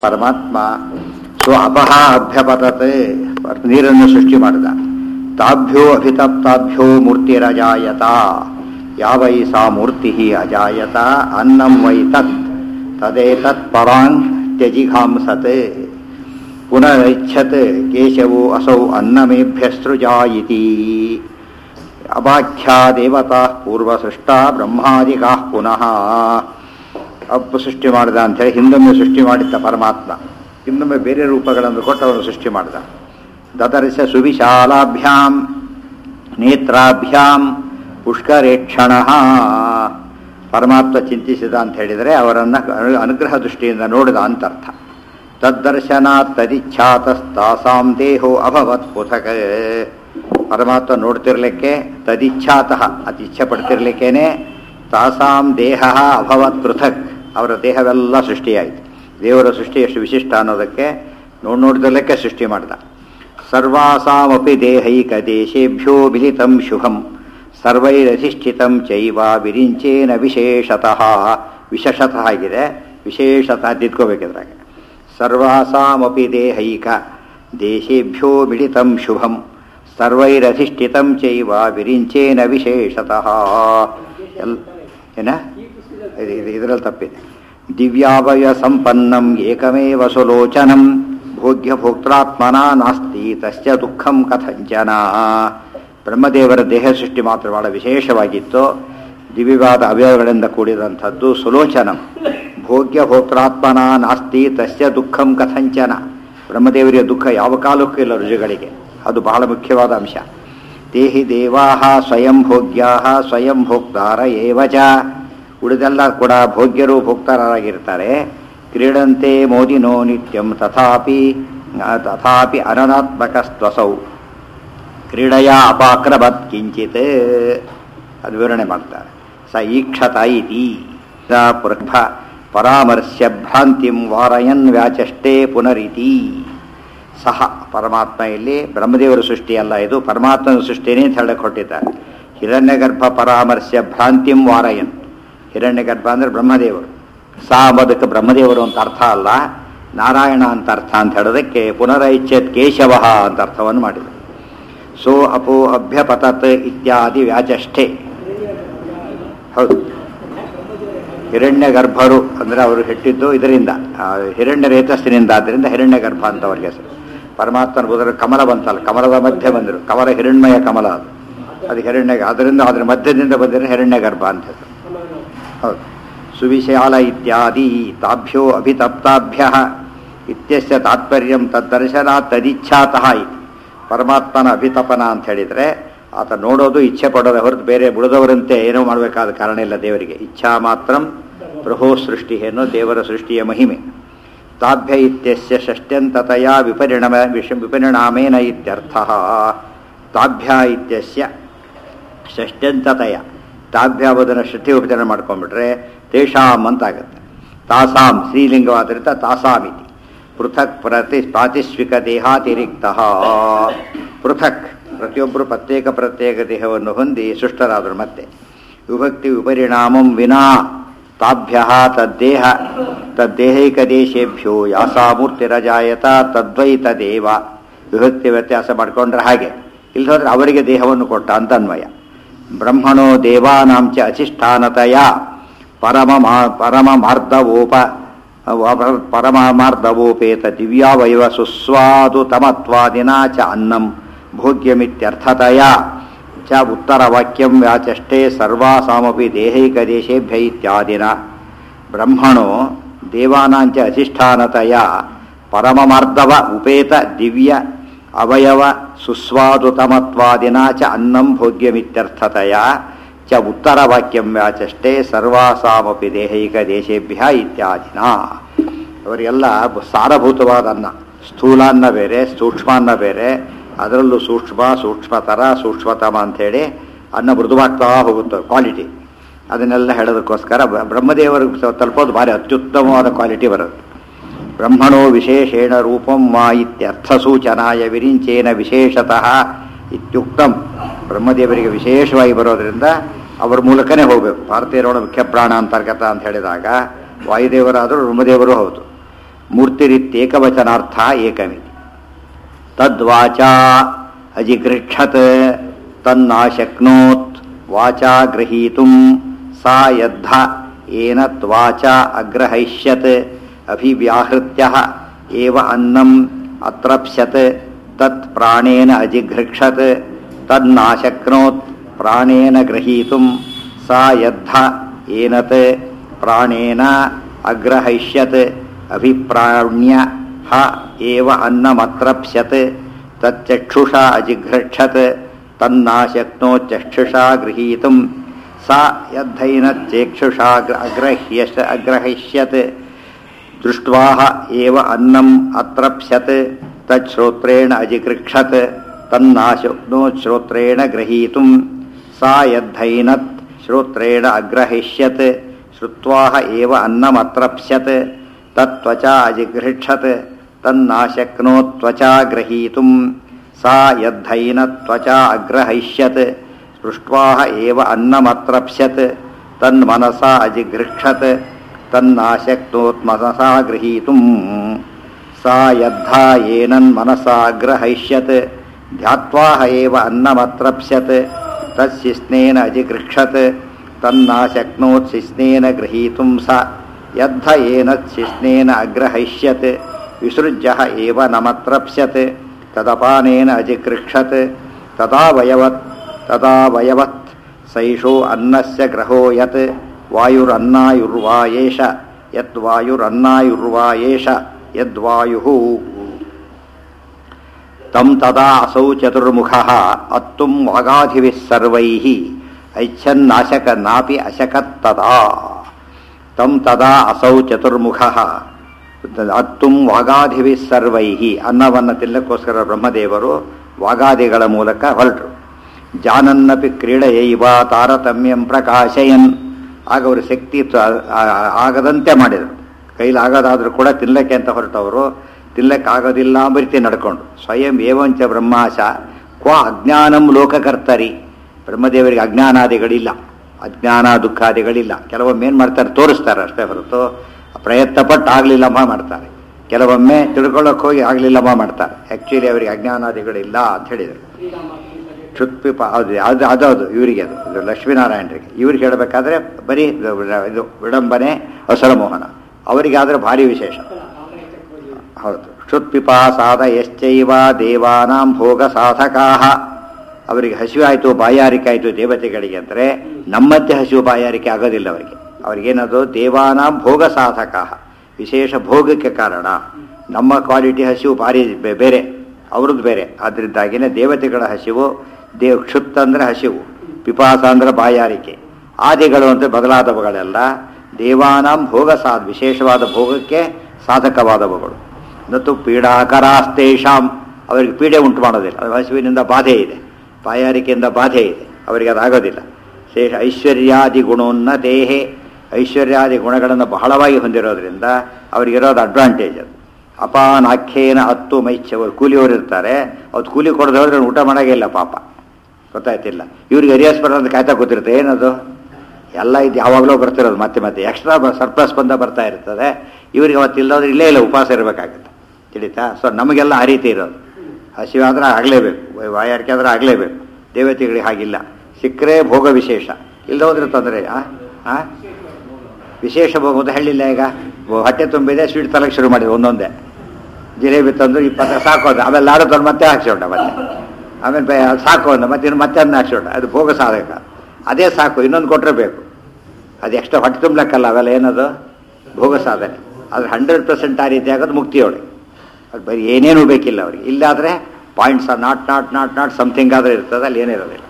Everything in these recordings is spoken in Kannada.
ಪರಮಾತ್ಮ ಸ್ವ ಅಪಹ ಅಭ್ಯಪತತೆ ನೀರನ್ನು ಸೃಷ್ಟಿ ಮಾಡಿದ ತಾಭ್ಯೋ ಅಭಿತಪ್ತಾಭ್ಯೋ ಮೂರ್ತಿರಜಾಯತ ಯಾವೈ ಸಾ ಮೂರ್ತಿ ಅಜಾಯತ ಅನ್ನಂ ವೈ ತತ್ ತದೇತತ್ ಪರಾಂಗ್ ತ್ಯಜಿಘಾಂಸತೆ ಪುನರಿಚ್ಛತ್ ಕೇಶವೋ ಅಸೌ ಅನ್ನಮೇಭ್ಯಸೃಜಾ ಇತಿ ಅಭಾಖ್ಯಾ ದೇವತಾ ಪೂರ್ವಸೃಷ್ಟಾ ಬ್ರಹ್ಮಾದಿಕಾ ಪುನಃ ಅಪ್ಪು ಸೃಷ್ಟಿ ಮಾಡಿದ ಅಂಥೇಳಿ ಹಿಂದೊಮ್ಮೆ ಸೃಷ್ಟಿ ಮಾಡಿದ್ದ ಪರಮಾತ್ಮ ಇನ್ನೊಮ್ಮೆ ಬೇರೆ ರೂಪಗಳನ್ನು ಕೊಟ್ಟು ಅವನು ಸೃಷ್ಟಿ ಮಾಡಿದ ದದರ್ಶ ಸುವಿಶಾಲಾಭ್ಯಾಂ ನೇತ್ರಾಭ್ಯಾಂ ಪುಷ್ಕರೇಕ್ಷಣ ಪರಮಾತ್ಮ ಚಿಂತಿಸಿದ ಅಂತ ಹೇಳಿದರೆ ಅವರನ್ನು ಅನುಗ್ರಹ ದೃಷ್ಟಿಯಿಂದ ನೋಡಿದ ಅಂತರ್ಥ ತದ್ದರ್ಶನಾತ್ ತದಿಚ್ಛಾತಸ್ತಾಸಾಂ ದೇಹೋ ಅಭವತ್ ಪುಥಕ ಪರಮಾತ್ಮ ನೋಡ್ತಿರ್ಲಿಕ್ಕೆ ತದಿಚ್ಛಾತಃ ಅತಿ ಇಚ್ಛೆ ಪಡ್ತಿರ್ಲಿಕ್ಕೇನೆ ತಾಸಾಂ ದೇಹ ಅಭವತ್ ಪೃಥಕ್ ಅವರ ದೇಹವೆಲ್ಲ ಸೃಷ್ಟಿಯಾಯಿತು ದೇವರ ಸೃಷ್ಟಿ ಎಷ್ಟು ವಿಶಿಷ್ಟ ಅನ್ನೋದಕ್ಕೆ ನೋಡ್ ನೋಡಿದಲ್ಲಕ್ಕೆ ಸೃಷ್ಟಿ ಮಾಡಿದ ಸರ್ವಾಸಾಮಪಿ ದೇಹೈಕ ದೇಶೇಭ್ಯೋ ಮಿಲಿತಂ ಶುಭಂ ಸರ್ವೈರಧಿಷ್ಠಿತಂ ಚೈವ ವಿರಿಂಚೇನ ವಿಶೇಷತಃ ವಿಶೇಷತಃ ಆಗಿದೆ ವಿಶೇಷತಃ ತಿದ್ಕೋಬೇಕಿದ್ರಾಗ ಸರ್ವಾಸಾಮಪಿ ದೇಹೈಕ ದೇಶೇಭ್ಯೋ ಮಿಳಿತಂ ಶುಭಂ ಸರ್ವೈರಧಿಷ್ಠಿತಂ ಚೈವ ವಿರಿಂಚೇನ ವಿಶೇಷತಃ ಎಲ್ ಏನ ಇದರಲ್ಲಿ ತಪ್ಪಿದೆ ದಿವ್ಯಾವಯ ಸಂಪನ್ನಂ ಏಕಮೇವ ಸುಲೋಚನಂ ಭೋಗ್ಯ ಭೋಕ್ತಾತ್ಮನ ನಾಸ್ತಿ ತಸ್ಯ ದುಃಖಂ ಕಥಂಚನ ಬ್ರಹ್ಮದೇವರ ದೇಹ ಸೃಷ್ಟಿ ಮಾತ್ರ ಬಹಳ ವಿಶೇಷವಾಗಿತ್ತು ದಿವ್ಯವಾದ ಅವಯವಗಳಿಂದ ಕೂಡಿದಂಥದ್ದು ಸುಲೋಚನಂ ಭೋಗ್ಯ ಭೋಕ್ತಾತ್ಮನ ನಾಸ್ತಿ ತಸ್ಯ ದುಃಖಂ ಕಥಂಚನ ಬ್ರಹ್ಮದೇವರಿಯ ದುಃಖ ಯಾವ ಕಾಲಕ್ಕೂ ಇಲ್ಲ ರುಜುಗಳಿಗೆ ಅದು ಬಹಳ ಮುಖ್ಯವಾದ ಅಂಶ ತೇಹಿ ದೇವಾ ಸ್ವಯಂ ಭೋಗ್ಯಾ ಸ್ವಯಂ ಭೋಕ್ತಾರ ಏವಚ ಉಳಿದೆಲ್ಲ ಕೂಡ ಭೋಗ್ಯರು ಭೋಕ್ತಾರರಾಗಿರ್ತಾರೆ ಕ್ರೀಡಂತೆ ಮೋದಿನೋ ನಿತ್ಯಂ ತಥಾಪಿ ತಥಾಪಿ ಅನನಾತ್ಮಕಸ್ತ್ವಸೌ ಕ್ರೀಡೆಯ ಅಪಾಕ್ರಮತ್ ಕಿಂಚಿತ್ ಅದು ವಿವರಣೆ ಮಾಡ್ತಾರೆ ಸ ಈಕ್ಷತ ಇತಿ ಪುರಭ ಪರಾಮರ್ಶ್ಯ ಭ್ರಾಂತಿಂ ವಾರಯನ್ ವ್ಯಾಚಷ್ಟೇ ಪುನರಿತಿ ಸಹ ಪರಮಾತ್ಮ ಇಲ್ಲಿ ಬ್ರಹ್ಮದೇವರ ಸೃಷ್ಟಿಯಲ್ಲ ಇದು ಪರಮಾತ್ಮನ ಸೃಷ್ಟಿನೇ ಅಂತ ಹೇಳಕ್ಕೆ ಹೊಟ್ಟಿದ್ದಾರೆ ಹಿರಣ್ಯಗರ್ಭ ಪರಾಮರ್ಶ್ಯ ಭ್ರಾಂತಿಂ ವಾರಯನ್ ಹಿರಣ್ಯಗರ್ಭ ಅಂದರೆ ಬ್ರಹ್ಮದೇವರು ಸಾ ಅಂಬೋದಕ್ಕೆ ಬ್ರಹ್ಮದೇವರು ಅಂತ ಅರ್ಥ ಅಲ್ಲ ನಾರಾಯಣ ಅಂತ ಅರ್ಥ ಅಂತ ಹೇಳೋದಕ್ಕೆ ಪುನರೈಚ್ಛೇತ್ ಕೇಶವ ಅಂತ ಅರ್ಥವನ್ನು ಮಾಡಿದರು ಸೋ ಅಪೋ ಅಭ್ಯಪತತ್ ಇತ್ಯಾದಿ ವ್ಯಾಚಷ್ಟೇ ಹೌದು ಹಿರಣ್ಯ ಗರ್ಭರು ಅಂದರೆ ಅವರು ಹೆಟ್ಟಿದ್ದು ಇದರಿಂದ ಹಿರಣ್ಯ ರೇತಸ್ಸಿನಿಂದ ಆದ್ದರಿಂದ ಹಿರಣ್ಯ ಗರ್ಭ ಅಂತ ಅವ್ರಿಗೆ ಹೆಸರು ಪರಮಾತ್ಮನ ಬುಧರ ಕಮಲ ಬಂತಲ್ಲ ಕಮಲದ ಮಧ್ಯೆ ಬಂದರು ಕಮಲ ಹಿರಣ್ಮಯ ಕಮಲ ಅದು ಅದು ಹಿರಣ್ಯ ಅದರಿಂದ ಅದರ ಮಧ್ಯದಿಂದ ಬಂದಿರೋ ಹಿರಣ್ಯ ಗರ್ಭ ಅಂತ ಹೆಸರು ಹೌದು ಸುವಿಶಾಲ ಇತ್ಯಾದಿ ತಾಭ್ಯೋ ಅಭಿತಪ್ತಾಭ್ಯ ಇತ್ಯಸ್ಯ ತಾತ್ಪರ್ಯಂ ತದ್ದರ್ಶನ ತದಿಚ್ಛಾತಃ ಇತಿ ಪರಮಾತ್ಮನ ಅಭಿತಪನ ಅಂತ ಹೇಳಿದರೆ ಆತ ನೋಡೋದು ಇಚ್ಛೆ ಪಡೋದು ಹೊರತು ಬೇರೆ ಉಳಿದವರಂತೆ ಏನೋ ಮಾಡಬೇಕಾದ ಕಾರಣ ಇಲ್ಲ ದೇವರಿಗೆ ಇಚ್ಛಾ ಮಾತ್ರ ಪ್ರಭೋ ಸೃಷ್ಟಿ ಏನೋ ದೇವರ ಸೃಷ್ಟಿಯ ಮಹಿಮೆ ತಾಭ್ಯ ಇತ್ಯಸ್ಯ ಷಷ್ಟ್ಯಂತತೆಯ ವಿಪರಿಣಮ ವಿಷ ವಿಪರಿಣಾಮೇನ ಇತ್ಯರ್ಥ ತಾಭ್ಯ ಇತ್ಯಸ್ಯ ಷಷ್ಟ್ಯಂತತೆಯ ತಾಭ್ಯಾವದನ ಷಷ್ಠಿ ವಿಭಜನೆ ಮಾಡ್ಕೊಂಡ್ಬಿಟ್ರೆ ತೇಷಾಂ ಅಂತಾಗುತ್ತೆ ತಾಸಾಂ ಸ್ತ್ರೀಲಿಂಗವಾದ್ರಿಂದ ತಾಸಾಮಿತಿ ಪೃಥಕ್ ಪ್ರತಿ ಪ್ರಾತಿಶ್ವಿಕ ದೇಹಾತಿರಿಕ್ತ ಪೃಥಕ್ ಪ್ರತಿಯೊಬ್ಬರು ಪ್ರತ್ಯೇಕ ಪ್ರತ್ಯೇಕ ದೇಹವನ್ನು ಹೊಂದಿ ಸೃಷ್ಟರಾದರು ಮತ್ತೆ ವಿಭಕ್ತಿ ವಿಪರಿಣಾಮಂ ವಿನಾ ತಾಭ್ಯ ತದ್ದೇಹ ತದ್ದೇಹೈಕ ದೇಶೇಭ್ಯೋ ಯಾಸಾಮೂರ್ತಿರಜಾಯತ ತದ್ವೈ ತದೇವ ವಿಭಕ್ತಿ ವ್ಯತ್ಯಾಸ ಮಾಡಿಕೊಂಡ್ರೆ ಹಾಗೆ ಇಲ್ಲಿ ಹೋದ್ರೆ ಅವರಿಗೆ ದೇಹವನ್ನು ಕೊಟ್ಟ ಅಂತ ಅನ್ವಯ ಬ್ರಹ್ಮಣೋ ದೇವಾನಾಂಚ ಅಧಿಷ್ಠಾನತೆಯ ಪರಮ ಪರಮ ಮಾರ್ಧವೋಪ ಪರಮಾರ್ಧವೋಪೇತ ದಿವ್ಯಾವಯವ ಸುಸ್ವಾದು ತಮತ್ವಾದಿನ ಚ ಅನ್ನಂ ಭೋಗ್ಯಮಿತ್ಯರ್ಥತೆಯ ಚ ಉತ್ತರವಾಕ್ಯಂ ವ್ಯಾಚಷ್ಟೇ ಸರ್ವಾಸಾಮಪಿ ದೇಹೈಕ ದೇಶೇಭ್ಯ ಇತ್ಯಾದಿನ ಬ್ರಹ್ಮಣೋ ದೇವಾನಾಂಚ ಅಧಿಷ್ಠಾನತೆಯ ಪರಮಮಾರ್ಧವ ಉಪೇತ ದಿವ್ಯ ಅವಯವ ಸುಸ್ವಾದುತಮತ್ವಾದಿನ ಚ ಅನ್ನಂ ಭೋಗ್ಯಮಿತ್ಯರ್ಥತೆಯ ಚ ಉತ್ತರವಾಕ್ಯಂ ವ್ಯಾಚಷ್ಟೇ ಸರ್ವಾಸಾಮಪಿ ದೇಹೈಕ ದೇಶೇಭ್ಯ ಇತ್ಯಾದಿನ ಅವರಿಗೆಲ್ಲ ಸಾರಭೂತವಾದ ಅನ್ನ ಸ್ಥೂಲ ಅನ್ನ ಬೇರೆ ಸೂಕ್ಷ್ಮ ಅನ್ನ ಬೇರೆ ಅದರಲ್ಲೂ ಸೂಕ್ಷ್ಮ ಸೂಕ್ಷ್ಮತರ ಸೂಕ್ಷ್ಮತಮ ಅಂಥೇಳಿ ಅನ್ನ ಮೃದುವಾಗ್ತಾ ಹೋಗುತ್ತೆ ಕ್ವಾಲಿಟಿ ಅದನ್ನೆಲ್ಲ ಹೇಳೋದಕ್ಕೋಸ್ಕರ ಬ್ರಹ್ಮದೇವರಿಗೆ ತಲುಪೋದು ಭಾರಿ ಅತ್ಯುತ್ತಮವಾದ ಕ್ವಾಲಿಟಿ ಬರುತ್ತೆ ಬ್ರಹ್ಮಣೋ ವಿಶೇಷೇಣ ರೂಪಂ ವಾ ಇತ್ಯರ್ಥ ಸೂಚನಾಯ ವಿರಿಂಚೇನ ವಿಶೇಷತಃ ಇತ್ಯುಕ್ತಂ ಬ್ರಹ್ಮದೇವರಿಗೆ ವಿಶೇಷವಾಗಿ ಬರೋದ್ರಿಂದ ಅವರ ಮೂಲಕನೇ ಹೋಗಬೇಕು ಭಾರತೀಯರೊಳ ಮುಖ್ಯ ಪ್ರಾಣ ಅಂತರ್ಗತ ಅಂತ ಹೇಳಿದಾಗ ವಾಯುದೇವರಾದರೂ ಬ್ರಹ್ಮದೇವರು ಹೌದು ಮೂರ್ತಿರಿತ್ಯೇಕವಚನಾರ್ಥ ಏಕಮಿತಿ ತದ್ವಾಚಾ ಅಜಿಗೃಕ್ಷತ್ ತನ್ನಾಶಕ್ನೋತ್ ವಾಚಾ ಗೃಹೀತುಂ ಸಾ ಯದ್ಧ ಏನತ್ವಾಚಾ ಅಗ್ರಹೈಷ್ಯತ್ ಅಭಿವ್ಯಾಹೃತ್ಯ ಏವ ಅನ್ನಂ ಅತ್ರಪ್ಸ್ಯತ್ ತತ್ ಪ್ರಾಣೇನ ಅಜಿಘೃಕ್ಷತ್ ತನ್ನಾಶಕ್ನೋತ್ ಪ್ರಾಣೇನ ಗೃಹೀತುಂ ಸಾ ಯದ್ಧ ಏನತ್ ಪ್ರಾಣೇನ ಅಗ್ರಹೈಷ್ಯತ್ ಅಭಿಪ್ರಾಣ್ಯ ಹ ಏವ ಅನ್ನಮತ್ರಪ್ಸ್ಯತ್ ತಚ್ಚಕ್ಷುಷಾ ಅಜಿಘೃಕ್ಷತ್ ತನ್ನಾಶಕ್ನೋಚ್ಚಕ್ಷುಷಾ ಗೃಹೀತುಂ ಸಾ ಯद्धೈನಚ್ಚೇಕ್ಷುಷಾ ಅಗ್ರಹ್ಯಶ ಅಗ್ರಹಿಷ್ಯತ್ ದೃಷ್ಟ್ವಾ ಏವ ಅನ್ನಂ ಅತ್ರಪ್ಸ್ಯತ್ ತಚ್ಶ್ರೋತ್ರೇಣ ಅಜಿಗೃಕ್ಷತ್ ತನ್ನಾಶಕ್ನೋ ಶ್ರೋತ್ರೇಣ ಗೃಹೀತುಂ ಸಾ ಯद्धೈನತ್ ಶ್ರೋತ್ರೇಣ ಅಗ್ರಹಿಷ್ಯತ್ ಶ್ರುತ್ವಾ ಏವ ಅನ್ನಮತ್ರಪ್ಸ್ಯತ್ ತತ್ವಚಾ ಅಜಿಗೃಕ್ಷತ್ ತನ್ನಾಶಕ್ನೋತ್ವಚಾ ಗೃಹೀತುಂ ಸಾ ಯद्धೈನತ್ವಚಾ ಅಗ್ರಹೈಷ್ಯತ್ ಸ್ಪೃष्ट्वा एव अन्नमत्रप्स्यत् तन्मनसा अजिघृक्षत् तन्नाशक्नोत्मनसा गृहीतुम् सा यद्धा येनन्मनसा ग्रहैष्यत् ध्यात्वा एव अन्नमत्रप्स्यत् तच्छिस्नेन अजिगृक्षत् तन्नाशक्नोत्शिस्नेन गृहीतुं स यद्ध येनच्छिस्नेन अग्रहैष्यत् विसृज्यः एव नमत्रप्स्यत् तदपानेन अजिगृक्षत् तदा वयवत् तदा वयवत् सैषो अन्नस्य ग्रहो यत् वायुरन्नायुर्वा एष यद्वायुरन्नायुर्वा एष यद्वायुः तं तदा असौ चतुर्मुखः अत्तुं वागाधिभिः सर्वैः ऐच्छन्नाशक नापि अशकत्तदा तं तदा असौ ಚತುರ್ಮುಖಃ ಅತ್ತುಂ ವಾಗಾಧಿಭಿ ಸರ್ವೈಹಿ ಅನ್ನವನ್ನು ತಿನ್ನಕ್ಕೋಸ್ಕರ ಬ್ರಹ್ಮದೇವರು ವಾಗಾದಿಗಳ ಮೂಲಕ ಹೊರಟರು ಜಾನನ್ನಪಿ ಕ್ರೀಡೆಯೈವ ತಾರತಮ್ಯಂ ಪ್ರಕಾಶಯನ್ ಆಗ ಅವರು ಶಕ್ತಿ ತ- ಆ- ಆಗದಂತೆ ಮಾಡಿದರು ಕೈಲಾಗದಾದರೂ ಕೂಡ ತಿನ್ನಕ್ಕೆ ಅಂತ ಹೊರಟವರು ತಿನ್ನಕ್ಕಾಗೋದಿಲ್ಲ ಎಂಬ ರೀತಿ ನಡ್ಕೊಂಡು ಸ್ವಯಂ ಏವಂಚ ಬ್ರಹ್ಮಾಶ ಕ್ವ ಅಜ್ಞಾನಂ ಲೋಕಕರ್ತರಿ ಬ್ರಹ್ಮದೇವರಿಗೆ ಅಜ್ಞಾನಾದಿಗಳಿಲ್ಲ ಅಜ್ಞಾನ ದುಃಖಾದಿಗಳಿಲ್ಲ ಕೆಲವೊಮ್ಮೆ ಏನು ಮಾಡ್ತಾರೆ ತೋರಿಸ್ತಾರೆ ಅಷ್ಟೇ ಹೊರತು ಪ್ರಯತ್ನ ಪಟ್ಟು ಆಗಲಿಲ್ಲಮ್ಮ ಮಾಡ್ತಾರೆ ಕೆಲವೊಮ್ಮೆ ತಿಳ್ಕೊಳ್ಳೋಕೆ ಹೋಗಿ ಆಗಲಿಲ್ಲಮ್ಮ ಮಾಡ್ತಾರೆ ಆ್ಯಕ್ಚುಲಿ ಅವರಿಗೆ ಅಜ್ಞಾನಾದಿಗಳಿಲ್ಲ ಅಂತ ಹೇಳಿದರು ಕ್ಷುತ್ಪಿಪ ಅದು ಅದು ಅದು ಅದು ಇವರಿಗೆ ಅದು ಇದು ಲಕ್ಷ್ಮೀನಾರಾಯಣರಿಗೆ ಇವ್ರಿಗೆ ಹೇಳಬೇಕಾದ್ರೆ ಬರೀ ಇದು ಇದು ವಿಡಂಬನೆ ಅಸರಮೋಹನ ಅವರಿಗೆ ಆದರೆ ಭಾರಿ ವಿಶೇಷ ಹೌದು ಕ್ಷುತ್ಪಿಪಾಸಾದ ಎಶ್ಚೈವ ದೇವಾನಾಂ ಭೋಗ ಸಾಧಕಾಹ ಅವರಿಗೆ ಹಸಿವಾಯಿತು ಬಾಯಾರಿಕೆ ಆಯಿತು ದೇವತೆಗಳಿಗೆ ಅಂದರೆ ನಮ್ಮಂತೆ ಹಸಿವು ಬಾಯಾರಿಕೆ ಆಗೋದಿಲ್ಲ ಅವರಿಗೆ ಅವ್ರಿಗೇನದು ದೇವಾನಾಂ ಭೋಗ ಸಾಧಕ ವಿಶೇಷ ಭೋಗಕ್ಕೆ ಕಾರಣ ನಮ್ಮ ಕ್ವಾಲಿಟಿ ಹಸಿವು ಭಾರಿ ಬೆ- ಬೇರೆ ಅವ್ರದ್ದು ಬೇರೆ ಆದ್ದರಿಂದಾಗಿನೇ ದೇವತೆಗಳ ಹಸಿವು ದೇವ್ ಕ್ಷುತ್ ಅಂದರೆ ಹಸಿವು ಪಿಪಾಸ ಅಂದರೆ ಬಾಯಾರಿಕೆ ಆದಿಗಳು ಅಂದರೆ ಬದಲಾದವುಗಳೆಲ್ಲ ದೇವಾನಾಂ ಭೋಗ ಸಾಧ ವಿಶೇಷವಾದ ಭೋಗಕ್ಕೆ ಸಾಧಕವಾದವುಗಳು ನತು ಪೀಡಾಕರಾಸ್ತೇಷಾಂ ಅವರಿಗೆ ಪೀಡೆ ಉಂಟು ಮಾಡೋದಿಲ್ಲ ಅದು ಹಸುವಿನಿಂದ ಬಾಧೆ ಇದೆ ಬಾಯಾರಿಕೆಯಿಂದ ಬಾಧೆ ಇದೆ ಅವರಿಗೆ ಅದಾಗೋದಿಲ್ಲ ಶೇಷ ಐಶ್ವರ್ಯಾದಿ ಗುಣೋನ್ನತೇಹೆ ಐಶ್ವರ್ಯಾದಿ ಗುಣಗಳನ್ನು ಬಹಳವಾಗಿ ಹೊಂದಿರೋದ್ರಿಂದ ಅವರಿಗಿರೋದು ಅಡ್ವಾಂಟೇಜ್ ಅದು ಅಪಾನಾಖ್ಯೇನ ಹತ್ತು ಮೈಚ್ಛವರು ಕೂಲಿಯವರು ಇರ್ತಾರೆ ಅವ್ರು ಕೂಲಿ ಕೊಡದೆ ಹೋದ್ರೆ ಊಟ ಮಾಡೋಂಗಿಲ್ಲ ಪಾಪ ಗೊತ್ತಾಯ್ತಿಲ್ಲ ಇವ್ರಿಗೆ ಅರಿಯಾಸ್ ಬರೋದು ಕಾಯ್ತಾ ಕೂತಿರುತ್ತೆ ಏನದು ಎಲ್ಲ ಇದು ಯಾವಾಗಲೂ ಬರ್ತಿರೋದು ಮತ್ತೆ ಮತ್ತೆ ಎಕ್ಸ್ಟ್ರಾ ಸರ್ಪ್ಲಸ್ ಬಂದ ಬರ್ತಾ ಇರ್ತದೆ ಇವ್ರಿಗೆ ಅವತ್ತು ಇಲ್ಲೋದ್ರೆ ಇಲ್ಲೇ ಇಲ್ಲ ಉಪವಾಸ ಇರಬೇಕಾಗುತ್ತೆ ತಿಳಿತಾ ಸೊ ನಮಗೆಲ್ಲ ಆ ರೀತಿ ಇರೋದು ಹಸಿವಾದ್ರೆ ಆಗಲೇಬೇಕು ವಾಯಾರಿಕೆ ಆದ್ರೆ ಆಗಲೇಬೇಕು ದೇವತೆಗಳಿಗೆ ಹಾಗಿಲ್ಲ ಸಿಕ್ಕರೆ ಭೋಗ ವಿಶೇಷ ಇಲ್ಲದೆ ಹೋದ್ರೆ ತೊಂದರೆ ಆ ಆ? ವಿಶೇಷ ಭೋಗ ಅಂತ ಹೇಳಿಲ್ಲ ಈಗ ಹೊಟ್ಟೆ ತುಂಬಿದೆ ಸ್ವೀಟ್ ತಲಕ್ಕೆ ಶುರು ಮಾಡಿದೆ ಒಂದೊಂದೇ ಜಿಲೇಬಿ ತಂದು ಇಪ್ಪತ್ತು ಸಾಕೋದು ಆಮೇಲೆ ಲಾಡು ತಂದು ಮತ್ತೆ ಹಾಕ್ಸೋಣ ಮತ್ತೆ ಆಮೇಲೆ ಬೆ- ಅದು ಸಾಕು ಅಂದ ಮತ್ತೆ ಇನ್ನು ಮತ್ತೆ ಅದನ್ನ ಹಾಕ್ಸೋಣ ಅದು ಭೋಗ ಸಾಧಕ ಅದೇ ಸಾಕು ಇನ್ನೊಂದು ಕೊಟ್ಟರೆ ಬೇಕು ಅದು ಎಕ್ಸ್ಟ್ರಾ ಹೊಟ್ಟೆ ತುಂಬಲಕ್ಕಲ್ಲ ಅವೆಲ್ಲ ಏನದು ಭೋಗ ಸಾಧನೆ ಆದ್ರೆ ಹಂಡ್ರೆಡ್ ಪರ್ಸೆಂಟ್ ಆ ರೀತಿ ಆಗೋದು ಮುಕ್ತಿಯೊಳಗೆ ಅದು ಬರೀ ಏನೇನು ಬೇಕಿಲ್ಲ ಅವ್ರಿಗೆ ಇಲ್ಲಾದರೆ points are not not not not something ಆದ್ರೆ ಇರ್ತದೆ ಅಲ್ಲಿ ಏನಿರೋದಿಲ್ಲ